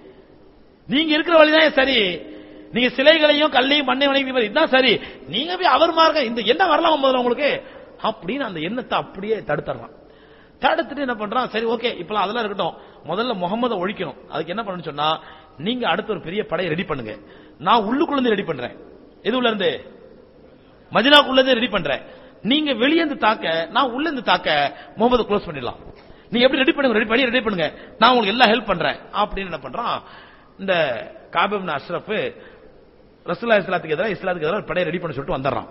நீங்க இருக்கிற வழிதான் சரி நீங்க சிலைகளையும் கல்லையும் மண்ணை வணங்கி இதுதான் சரி நீங்க போய் அவர் மார்க்க இந்த என்ன வரலாம் முதல்ல உங்களுக்கு அப்படின்னு அந்த எண்ணத்தை அப்படியே தடுத்துறான் தடுத்துட்டு என்ன பண்றான் சரி ஓகே இப்பலாம் அதெல்லாம் இருக்கட்டும் முதல்ல முகமதை ஒழிக்கணும் அதுக்கு என்ன பண்ணணும்னு சொன்னா நீங்க அடுத்த ஒரு பெரிய படையை ரெடி பண்ணுங்க நான் உள்ளுக்குள்ள இருந்து ரெடி பண்றேன் எது உள்ள இருந்து மதினாக்குள்ள இருந்து ரெடி பண்றேன் நீங்க வெளியே இருந்து தாக்க நான் உள்ள இருந்து தாக்க முகமது க்ளோஸ் பண்ணிடலாம் நீங்க எப்படி ரெடி பண்ணுங்க ரெடி பண்ணி ரெடி பண்ணுங்க நான் உங்களுக்கு எல்லாம் ஹெல்ப் பண்றேன் அப்படின்னு என்ன பண்றான் இந்த காபிம் அஷ்ரஃப் ரசூல்லா இஸ்லாத்துக்கு எதிராக இஸ்லாத்துக்கு எதிராக படையை ரெடி பண்ண சொல்லிட்டு வந்துடுறான்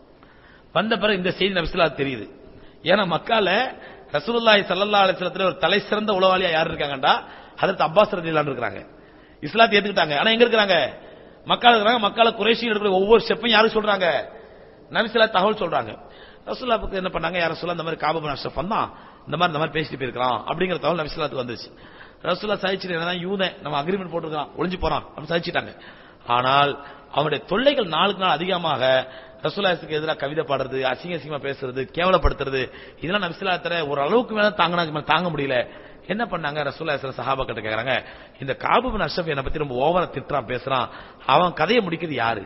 வந்த பிறகு இந்த செய்தி நபிசுல்லா தெரியுது ஏன்னா மக்கால ரசூலுல்லாஹி ஸல்லல்லாஹு அலைஹி வஸல்லத்துல ஒரு தலை சிறந்த உளவாளியா யார் இருக்காங்கடா ஹஜரத் அப்பாஸ் ரலியல்லாஹு இருக்காங்க இஸ்லாத்தை ஏத்துக்கிட்டாங்க ஆனா எங்க இருக்காங்க மக்கால இருக்காங்க மக்கால குறைஷி எடுக்கிற ஒவ்வொரு ஸ்டெப்பையும் யாரு சொல்றாங்க நபிசுல்லா தகவல் சொல்றாங்க ரசூலுல்லாஹ்வுக்கு என்ன பண்ணாங்க யார் ரசூலுல்லாஹ் இந்த மாதிரி காபு அஷ்ரஃப் வந்தான் இந்த மாதிரி இந்த மாதிரி பேசிட்டு போயிருக்கான் அப்படிங்கிற தகவல் நபிசுல்லாத்துக்கு வந்துச்சு ரசூல்லா சகிச்சுட்டு என்னதான் யூதன் நம்ம அக்ரிமெண்ட் போட்டுருக்கான் ஒளிஞ்சு போறான் அப்படின்னு சகிச்சிட்டாங்க ஆனால் அவனுடைய தொல்லைகள் நாளுக்கு நாள் அதிகமாக ரசூலாசுக்கு எதிராக கவிதை பாடுறது அசிங்க அசிங்கமா பேசுறது கேவலப்படுத்துறது இதெல்லாம் நபிசுலாத்தர ஒரு அளவுக்கு மேல தாங்கினா தாங்க முடியல என்ன பண்ணாங்க ரசூலாசன சஹாபா கிட்ட கேக்குறாங்க இந்த காபு அஷ்ரப் என்னை பத்தி ரொம்ப ஓவரா திட்டுறான் பேசுறான் அவன் கதையை முடிக்கிறது யாரு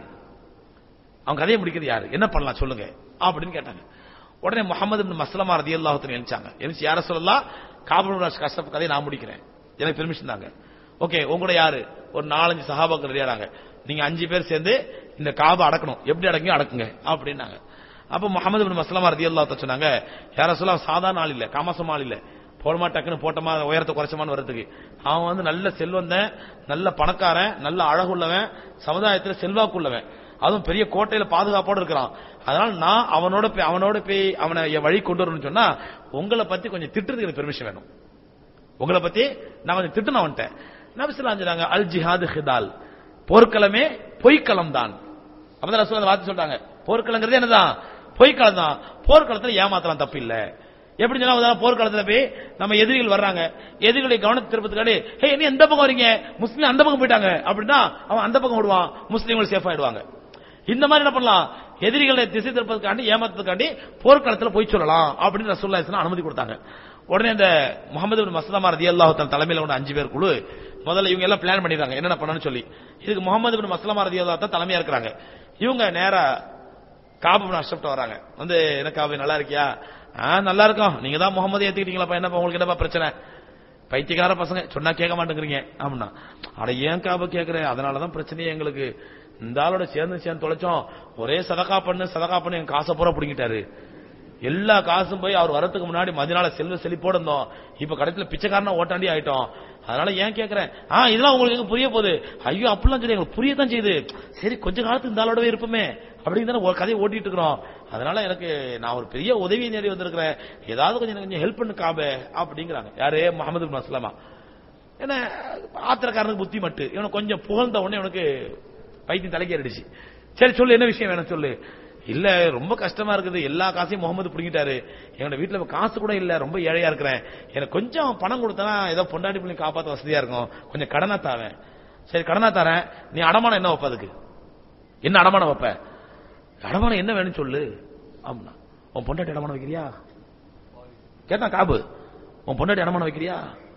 அவன் கதையை முடிக்கிறது யாரு என்ன பண்ணலாம் சொல்லுங்க அப்படின்னு கேட்டாங்க உடனே முகமது பின் மஸ்லமா ரதி அல்லாஹத்தின் எழுச்சாங்க எழுச்சி யார சொல்லலாம் காபு அஷ்ரப் கதையை நான் முடிக்கிறேன் எனக்கு பெர்மிஷன் தாங்க ஓகே உங்களோட யாரு ஒரு நாலஞ்சு சஹாபாக்கள் ரெடியாறாங்க நீங்க அஞ்சு பேர் சேர்ந்து இந்த காபை அடக்கணும் எப்படி அடக்குங்க அடக்குங்க அப்படின்னாங்க அப்ப முகமது பின் மஸ்லமா ரதி அல்லா சொன்னாங்க யார சொல்ல சாதாரண ஆள் இல்ல காமசம் ஆள் இல்ல போடமா டக்குன்னு போட்டமா உயரத்தை குறைச்சமான்னு வரதுக்கு அவன் வந்து நல்ல செல்வந்தன் நல்ல பணக்காரன் நல்ல அழகுள்ளவன் சமுதாயத்துல செல்வாக்குள்ளவன் அதுவும் பெரிய கோட்டையில பாதுகாப்போட இருக்கிறான் அதனால நான் அவனோட போய் அவனோட போய் அவனை என் வழி கொண்டு வரணும்னு சொன்னா உங்களை பத்தி கொஞ்சம் திட்டுறதுக்கு எனக்கு பெர்மிஷன் வேணும் உங்களை பத்தி நான் கொஞ்சம் திட்டணும் அவன்கிட்ட நபிசுல்லா சொன்னாங்க அல் ஜிஹாது ஹிதால் போர்க்களமே பொய்க்களம் தான் அப்பதான் ரசூல் அந்த வார்த்தை சொல்றாங்க போர்க்களங்கிறது என்னதான் பொய்க்களம் தான் போர்க்களத்துல ஏமாத்தலாம் தப்பு இல்ல எப்படி சொன்னா போர்க்களத்துல போய் நம்ம எதிரிகள் வர்றாங்க எதிரிகளை கவனத்தை திருப்பத்துக்காடி ஹே நீ எந்த பக்கம் வரீங்க முஸ்லீம் அந்த பக்கம் போயிட்டாங்க அப்படின்னா அவன் அந்த பக்கம் விடுவான் முஸ்லீம்கள் சேஃப் ஆயிடுவாங்க இந்த மாதிரி என்ன பண்ணலாம் எதிரிகளை திசை திருப்பதுக்காண்டி ஏமாத்துறதுக்காண்டி போர்க்களத்துல போய் சொல்லலாம் அப்படின்னு ரசூல்லா அனுமதி கொடுத்தாங்க உடனே இந்த முகமது பின் மசதமா ரதி அல்லாஹ் தலைமையில ஒன்று அஞ்சு பேர் குழு முதல்ல இவங்க எல்லாம் பிளான் பண்ணிருக்காங்க என்னென்ன பண்ணணும்னு சொல்லி இதுக்கு முகமது பின் மஸ்லமா ரதி அல்லா தான் தலைமையா இருக்கிறாங்க இவங்க நேரா காபு பின் அஷ்ரப்ட் வராங்க வந்து என்ன காபு நல்லா இருக்கியா ஆ நல்லா இருக்கும் நீங்க தான் முகமது ஏத்துக்கிட்டீங்களா என்னப்பா உங்களுக்கு என்னப்பா பிரச்சனை பைத்தியக்கார பசங்க சொன்னா கேட்க மாட்டேங்கிறீங்க அப்படின்னா அட ஏன் காபு கேட்கிறேன் அதனாலதான் பிரச்சனையே எங்களுக்கு இந்த ஆளோட சேர்ந்து சேர்ந்து தொலைச்சோம் ஒரே சதகா பண்ணு சதகா பண்ணு என் காசை பூரா பிடிங்கிட்டாரு எல்லா காசும் போய் அவர் வரதுக்கு முன்னாடி மதினால செல்வ செழிப்போட இருந்தோம் இப்ப கடைசியில பிச்சைக்காரனா ஓட்டாண்டி ஆயிட்டோம் அதனால ஏன் கேக்குறேன் ஆ இதெல்லாம் உங்களுக்கு எங்க புரிய போகுது ஐயோ அப்படிலாம் சொல்லி எங்களுக்கு புரியத்தான் செய்யுது சரி கொஞ்ச காலத்துக்கு இந்த ஆளோடவே இருப்போமே அப்படின்னு தானே ஒரு கதையை ஓட்டிட்டு இருக்கிறோம் அதனால எனக்கு நான் ஒரு பெரிய உதவி நேரி வந்திருக்கிறேன் ஏதாவது கொஞ்சம் எனக்கு கொஞ்சம் ஹெல்ப் பண்ணு காபே அப்படிங்கிறாங்க யாரு முகமது பின் அஸ்லாமா என்ன ஆத்திரக்காரனுக்கு புத்தி மட்டு இவனுக்கு கொஞ்சம் புகழ்ந்த உடனே இவனுக்கு பைத்தியம் தலைக்கு ஏறிடுச்சு சரி சொல்லு என்ன விஷயம் வேணும் சொல்லு இல்ல ரொம்ப கஷ்டமா இருக்குது எல்லா காசையும் முகமது பிடிங்கிட்டாரு என்னோட வீட்டுல இப்ப காசு கூட இல்ல ரொம்ப ஏழையா இருக்கிறேன் எனக்கு கொஞ்சம் பணம் கொடுத்தனா ஏதோ பொண்டாட்டி பிள்ளை காப்பாத்த வசதியா இருக்கும் கொஞ்சம் கடனா தாவேன் சரி கடனா தரேன் நீ அடமானம் என்ன வைப்ப அதுக்கு என்ன அடமானம் வைப்ப அடமானம் என்ன வேணும்னு சொல்லு ஆமா உன் பொண்டாட்டி அடமானம் வைக்கிறியா கேட்டான் காபு உன் பொண்டாட்டி அடமானம் வைக்கிறியா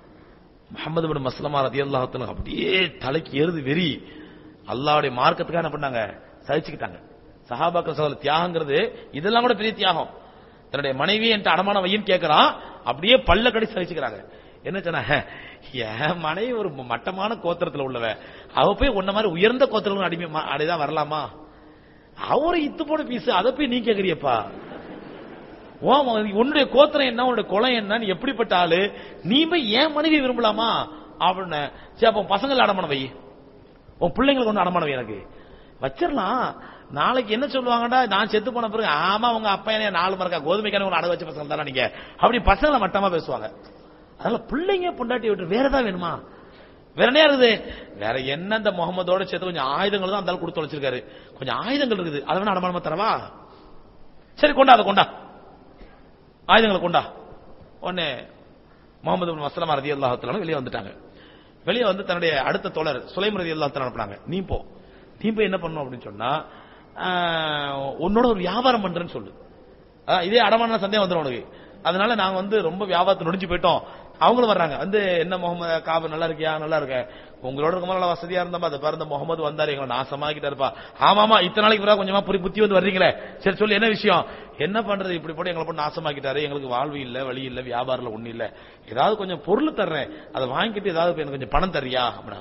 முகமது பின் மஸ்லமா ரதி அல்லாஹத்துல அப்படியே தலைக்கு ஏறுது வெறி அல்லாவுடைய மார்க்கத்துக்காக என்ன பண்ணாங்க சகிச்சுக்கிட்டாங்க சஹாபாக்கள் சகோதர தியாகங்கிறது இதெல்லாம் கூட பெரிய தியாகம் தன்னுடைய மனைவி என்கிட்ட அடமான வையும் கேட்கறான் அப்படியே பல்ல கடி சகிச்சுக்கிறாங்க என்ன சொன்ன என் மனைவி ஒரு மட்டமான கோத்திரத்துல உள்ளவ அவ போய் உன்ன மாதிரி உயர்ந்த கோத்திரம் அடிமை அடைதான் வரலாமா அவரை இத்து போன பீஸ் அதை போய் நீ கேக்குறியப்பா உன்னுடைய கோத்திரம் என்ன உன்னுடைய குலம் என்னன்னு எப்படிப்பட்ட ஆளு நீ போய் என் மனைவி விரும்பலாமா அப்படின்னு சரி அப்ப பசங்களை அடமான வை உன் பிள்ளைங்களுக்கு ஒண்ணு அடமான வை எனக்கு வச்சிடலாம் நாளைக்கு என்ன சொல்லுவாங்கடா நான் செத்து போன பிறகு ஆமா உங்க அப்பா என்ன நாலு மரக்கா கோதுமைக்கான உங்களை அடை வச்ச பசங்க தானே நீங்க அப்படி பசங்களை மட்டமா பேசுவாங்க அதனால பிள்ளைங்க பொண்டாட்டி விட்டு வேற ஏதாவது வேணுமா வேற என்ன இருக்குது வேற என்ன இந்த முகமதோட சேர்த்து கொஞ்சம் ஆயுதங்கள் தான் அந்த கொடுத்து வச்சிருக்காரு கொஞ்சம் ஆயுதங்கள் இருக்குது அதை வேணா அடமானமா தரவா சரி கொண்டா அதை கொண்டா ஆயுதங்களை கொண்டா உடனே முகமது மசலமா ரதி அல்லாஹத்தாலும் வெளியே வந்துட்டாங்க வெளியே வந்து தன்னுடைய அடுத்த தோழர் சுலைம் ரதி அல்லாஹத்தால அனுப்புனாங்க நீ போ நீ போய் என்ன பண்ணும் அப்படின்னு சொன்னா உன்னோட ஒரு வியாபாரம் பண்றேன்னு சொல்லு இதே அடமான சந்தேகம் வந்துடும் உனக்கு அதனால நாங்க வந்து ரொம்ப வியாபாரத்தை நொடிஞ்சு போயிட்டோம் அவங்களும் வர்றாங்க வந்து என்ன முகமது காபு நல்லா இருக்கியா நல்லா இருக்க உங்களோட ரொம்ப நல்லா வசதியா இருந்தப்பா அதை பாருந்த முகமது வந்தாரு எங்களை நாசமாக்கிட்டா இருப்பா ஆமாமா இத்தனை நாளைக்கு பிறகு கொஞ்சமா புரி புத்தி வந்து வர்றீங்களே சரி சொல்லி என்ன விஷயம் என்ன பண்றது இப்படி போட்டு எங்களை போட்டு நாசமாக்கிட்டாரு எங்களுக்கு வாழ்வு இல்ல வழி இல்ல வியாபாரம் ஒண்ணு இல்ல ஏதாவது கொஞ்சம் பொருள் தர்றேன் அதை வாங்கிட்டு ஏதாவது எனக்கு கொஞ்சம் பணம் தரியா அப்படின்னா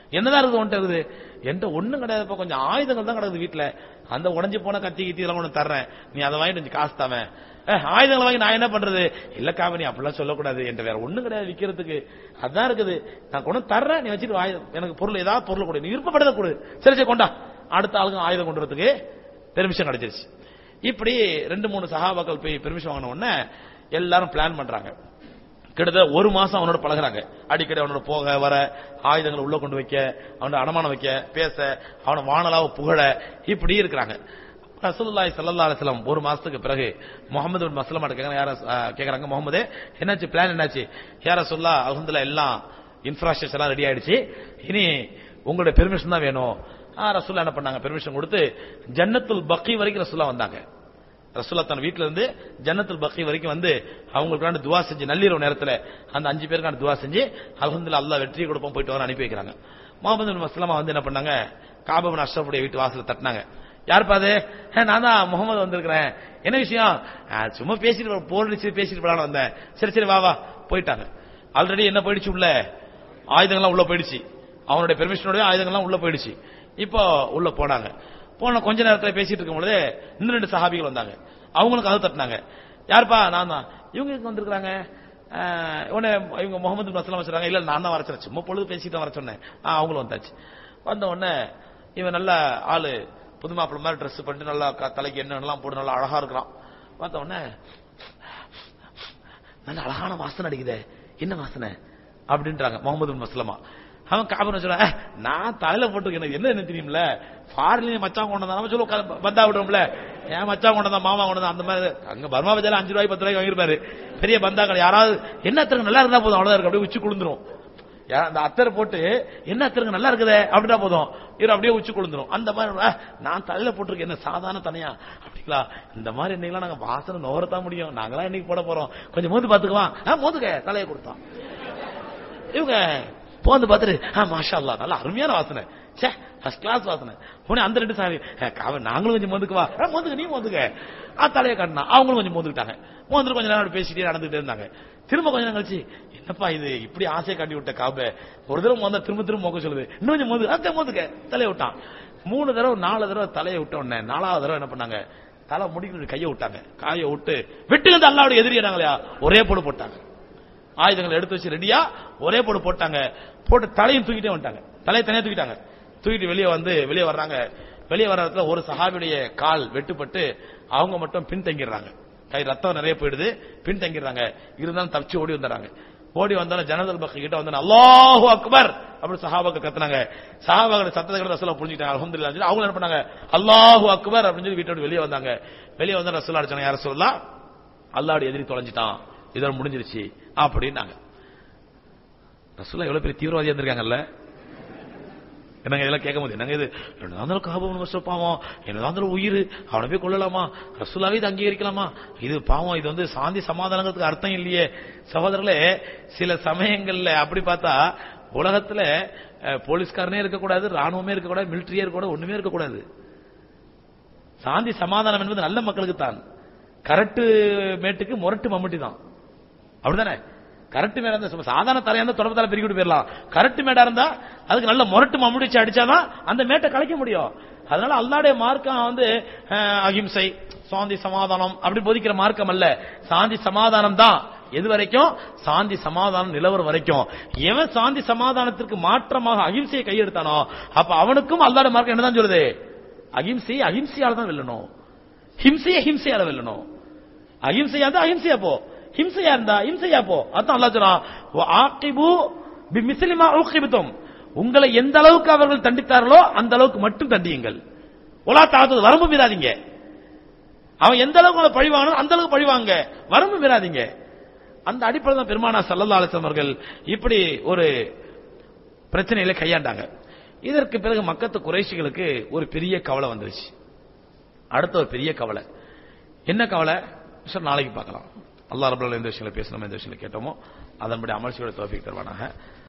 என்னதான் இருக்குது உன்ட்ட இருக்குது என்கிட்ட ஒண்ணும் கிடையாதுப்பா கொஞ்சம் ஆயுதங்கள் தான் கிடக்குது வீட்டுல அந்த உடைஞ்சு போன கத்தி கித்தி இதெல்லாம் ஒண்ணு தர்றேன் நீ அதை வாங்கிட்டு கொஞ்சம் காசு தாவேன் ஆயுதங்களை வாங்கி நான் என்ன பண்றது இல்லக்கா நீ அப்படிலாம் சொல்லக்கூடாது என்கிட்ட வேற ஒண்ணும் கிடையாது விக்கிறதுக்கு அதான் இருக்குது நான் கொண்டு தர்றேன் நீ வச்சுட்டு ஆயுதம் எனக்கு பொருள் ஏதாவது பொருள் கொடு நீ விருப்பப்பட்டதை கொடு சரி சரி கொண்டா அடுத்த ஆளுங்க ஆயுதம் கொண்டு வரதுக்கு பெர்மிஷன் கிடைச்சிருச்சு இப்படி ரெண்டு மூணு சகாபாக்கள் போய் பெர்மிஷன் வாங்கின உடனே எல்லாரும் பிளான் பண்றாங்க கிட்டத்தட்ட ஒரு மாசம் அவனோட பழகுறாங்க அடிக்கடி அவனோட போக வர ஆயுதங்களை உள்ள கொண்டு வைக்க அவனோட அடமானம் வைக்க பேச அவனை வானலாவ புகழ இப்படி இருக்கிறாங்க ரசூலுல்லாஹி ஸல்லல்லாஹு அலைஹி வஸல்லம் ஒரு மாசத்துக்கு பிறகு முகமது பின் மஸ்லமா கேக்குறாங்க யார கேக்குறாங்க முகமது என்னாச்சு பிளான் என்னாச்சு யார சொல்லா அல்ஹம்துலில்லாஹ் எல்லாம் இன்ஃப்ராஸ்ட்ரக்சர் எல்லாம் ரெடி ஆயிடுச்சு இனி உங்களுடைய பெர்மிஷன் தான் வேணும் ஆ, ரசூல்லா என்ன பண்ணாங்க பெர்மிஷன் கொடுத்து ஜன்னத்துல் பக்கி வரைக்கும் ரசூல்லா வந்தாங்க ரசூல்லா தன் வீட்ல இருந்து ஜன்னத்துல் பக்கி வரைக்கும் வந்து அவங்களுக்கான துவா செஞ்சு நள்ளிரவு நேரத்துல அந்த அஞ்சு பேருக்கான துவா செஞ்சு அல்ஹம்துலில்லாஹ் அல்லாஹ் வெற்றி கொடுப்போம் போயிட்டு வர அனுப்பி வைக்கிறாங்க முகமது பின் மஸ்லமா வந்து என்ன பண்ணாங்க காபபின் அஷ்ரஃபுடைய வீட்டு வாசல்ல தட்டினாங்க யாருப்பா அது "ஹே, நான் தான் முகமது வந்திருக்கிறேன் என்ன விஷயம் "ஆ, சும்மா பேசிட்டு போன் அடிச்சு பேசிட்டு போலான்னு வந்தேன் சரி சரி வா வா போயிட்டாங்க ஆல்ரெடி என்ன போயிடுச்சு உள்ள ஆயுதங்கள்லாம் உள்ள போயிடுச்சு அவனுடைய பெர்மிஷனோட ஆயுதங்கள்லாம் உள்ள போயிடுச்சு இப்போ உள்ள போனாங்க போன கொஞ்ச நேரத்துல பேசிட்டு இருக்கும் பொழுது இன்னும் ரெண்டு சஹாபிகள் வந்தாங்க அவங்களுக்கு அது தட்டினாங்க யாருப்பா நான் தான் இவங்க எங்க வந்திருக்காங்க ஆஹ், உடனே இவங்க முகமது மசலாம் சொல்றாங்க இல்ல நான் தான் வர சொன்னேன் சும்மா பொழுது பேசிட்டு தான் வர சொன்னேன் ஆ, அவங்களும் வந்தாச்சு வந்த உடனே இவன் நல்ல ஆளு புது மாப்பிள்ள மாதிரி ட்ரெஸ் பண்ணிட்டு நல்லா க- தலைக்கு எண்ணெய் போட்டு நல்லா அழகா இருக்கிறான் பார்த்த உடனே நல்ல அழகான வாசனை அடிக்குதே என்ன வாசனை அப்படின்றாங்க முகமது பின் மஸ்லமா அவன் காபர் சொல்ல நான் தலையில போட்டு எனக்கு என்ன என்ன தெரியும்ல ஃபாரின்லயே மச்சான் கொண்டு வந்தா நம்ம சொல்லுவோம் பந்தா விடுறோம்ல ஏன் மச்சான் கொண்டு வந்தா மாமா கொண்டு வந்தா அந்த மாதிரி அங்க பர்மா பஜார்ல அஞ்சு ரூபாய் பத்து ரூபாய்க்கு வாங்கிருப்பாரு பெரிய பந்தா கடை யாராவது என்ன அத்தருக்கு நல்லா இருந்தா போதும் அவ்வளவுதான் இருக்கு அப்படியே உச்சி குளிந்துரும் யா- அந்த அத்தரை போட்டு என்ன அத்தருக்கு நல்லா இருக்குதே அப்படின்னா போதும் இவர் அப்படியே உச்சி குளிந்துரும் அந்த மாதிரி "ஆ, நான் தலையில போட்டிருக்கேன் என்ன சாதாரண தனியா அப்படிங்களா இந்த மாதிரி என்னைக்கெல்லாம் நாங்க வாசனை நுகரத்தான் முடியும் நாங்களாம் இன்னைக்கு போட போறோம் கொஞ்சம் மோந்து பாத்துக்குவான் ஆ, மோந்துக்க தலையை கொடுத்தான் இவங்க போந்து பார்த்துட்டு ஆ மாஷா அல்லா நல்ல அருமையான வாசனை சே ஃபர்ஸ்ட் கிளாஸ் வாசனை உடனே அந்த ரெண்டு சாமி காவல் நாங்களும் கொஞ்சம் மோந்துக்குவா ஆ, மோந்துக்க நீ மோந்துக்க ஆ தலையை காட்டினா அவங்களும் கொஞ்சம் மோந்துக்கிட்டாங்க மோந்துட்டு கொஞ்ச நேரம் அப்படி பேசிட்டே நடந்துகிட்டே இருந்தாங்க திரும்ப கொஞ்ச நேரம் கழிச்சு என்னப்பா இது இப்படி ஆசையை காட்டி விட்ட காப ஒரு தடவை மோந்தா திரும்ப திரும்ப மோக்க சொல்லுது இன்னும் கொஞ்சம் மோந்து அத்தை மோந்துக்க தலையை விட்டான் மூணு தடவை நாலு தடவை தலையை விட்ட உடனே நாலாவது தடவை என்ன பண்ணாங்க தலை முடிக்கிட்டு கையை விட்டாங்க காயை விட்டு விட்டு வந்து அல்லாவுடைய எதிரியானாங்களா ஒரே போடு போட்டாங்க ஆயுதங்களை எடுத்து வச்சு ரெடியா ஒரே போடு போட்டாங்க போட்டு தலையும் தூக்கிட்டே வந்துட்டாங்க தலையை தனியா தூக்கிட்டாங்க தூக்கிட்டு வெளியே வந்து வெளியே வர்றாங்க வெளியே வர்ற இடத்துல ஒரு சஹாபியுடைய கால் வெட்டுப்பட்டு அவங்க மட்டும் பின் தங்கிடுறாங்க கை ரத்தம் நிறைய போயிடுது பின் தங்கிடுறாங்க இருந்தாலும் தப்பிச்சு ஓடி வந்துடுறாங்க ஓடி வந்தாலும் ஜனதல் பக்க கிட்ட வந்து அல்லாஹு அக்பர் அப்படி சஹாபாக்க கத்துனாங்க சஹாபாக்கள் சத்தத்தை கூட ரசூலா புரிஞ்சுட்டாங்க அல்ஹம்துலில்லாஹ் சொல்லி அவங்க என்ன பண்ணாங்க அல்லாஹு அக்பர் அப்படின்னு சொல்லி வீட்டோட வெளியே வந்தாங்க வெளியே வந்து ரசூலா அடிச்சாங்க யார சொல்லலாம் அல்லாவுடைய எதிரி தொலைஞ்சிட்டான் இதோட முடிஞ்சிருச்சு அப்படின்னாங்க ரசூலா எவ்வளவு பெரிய தீவிரவாதியா இருந்திருக்காங்கல்ல என்னங்க இதெல்லாம் கேட்க முடியும் என்னங்க இது என்னதான் இருந்தாலும் காபம் வருஷம் பாவம் என்னதான் இருந்தாலும் உயிர் அவனை போய் கொள்ளலாமா ரசூலாவே இது அங்கீகரிக்கலாமா இது பாவம் இது வந்து சாந்தி சமாதானங்கிறதுக்கு அர்த்தம் இல்லையே சகோதரர்களே சில சமயங்கள்ல அப்படி பார்த்தா உலகத்துல அஹ், போலீஸ்காரனே இருக்கக்கூடாது ராணுவமே இருக்கக்கூடாது மிலிட்டரியே இருக்கக்கூடாது ஒண்ணுமே இருக்கக்கூடாது சாந்தி சமாதானம் என்பது நல்ல மக்களுக்கு தான் கரட்டு மேட்டுக்கு முரட்டு மம்முட்டி தான் அப்படிதானே கரட்டு மேடா இருந்தா சும்மா சாதாரண தலையா இருந்தா தொடர்பு தலை பெருக்கிட்டு போயிடலாம் கரட்டு மேடா இருந்தா அதுக்கு நல்ல முரட்டு மம்முடி வச்சு அடிச்சாதான் அந்த மேட்டை கலைக்க முடியும் அதனால அல்லாடைய மார்க்கம் வந்து அஹ், அகிம்சை சாந்தி சமாதானம் அப்படி போதிக்கிற மார்க்கம் அல்ல சாந்தி சமாதானம் தான் எது வரைக்கும் சாந்தி சமாதானம் நிலவர வரைக்கும் எவன் சாந்தி சமாதானத்திற்கு மாற்றமாக அகிம்சையை கையெடுத்தானோ அப்ப அவனுக்கும் அல்லாட மார்க்கம் என்னதான் சொல்லுது அகிம்சையை அகிம்சையால தான் வெல்லணும் ஹிம்சையை ஹிம்சையால வெல்லணும் அஹிம்சையா இருந்தா அஹிம்சையா போ ஹிம்சையா இருந்தா ஹிம்சையா போ அதான் அல்லாஹ் சொல்றான் "வ ஆகிபு பிமிஸ்லி மா உகிபுதும் உங்களை எந்த அளவுக்கு அவர்கள் தண்டித்தார்களோ அந்த அளவுக்கு மட்டும் தண்டியுங்கள் உலா தாக்குது வரம்பு மீறாதீங்க அவன் எந்த அளவுக்கு உங்களை பழி வாங்கணும் அந்த அளவுக்கு பழி வாங்க வரம்பு மீறாதீங்க அந்த அடிப்படையில் தான் பெருமானா சல்லல்லா அலிஸ்லாம் அவர்கள் இப்படி ஒரு பிரச்சனையில கையாண்டாங்க இதற்கு பிறகு மக்கத்து குறைஷிகளுக்கு ஒரு பெரிய கவலை வந்துருச்சு அடுத்த ஒரு பெரிய கவலை என்ன கவலை சார் நாளைக்கு பார்க்கலாம் அல்லாஹ் ரபுல்ல எந்த விஷயங்களை பேசணுமோ எந்த விஷயங்களை கேட்டோமோ அதன்படி அமர்ச்சியோட தோப்பிக் தருவானாக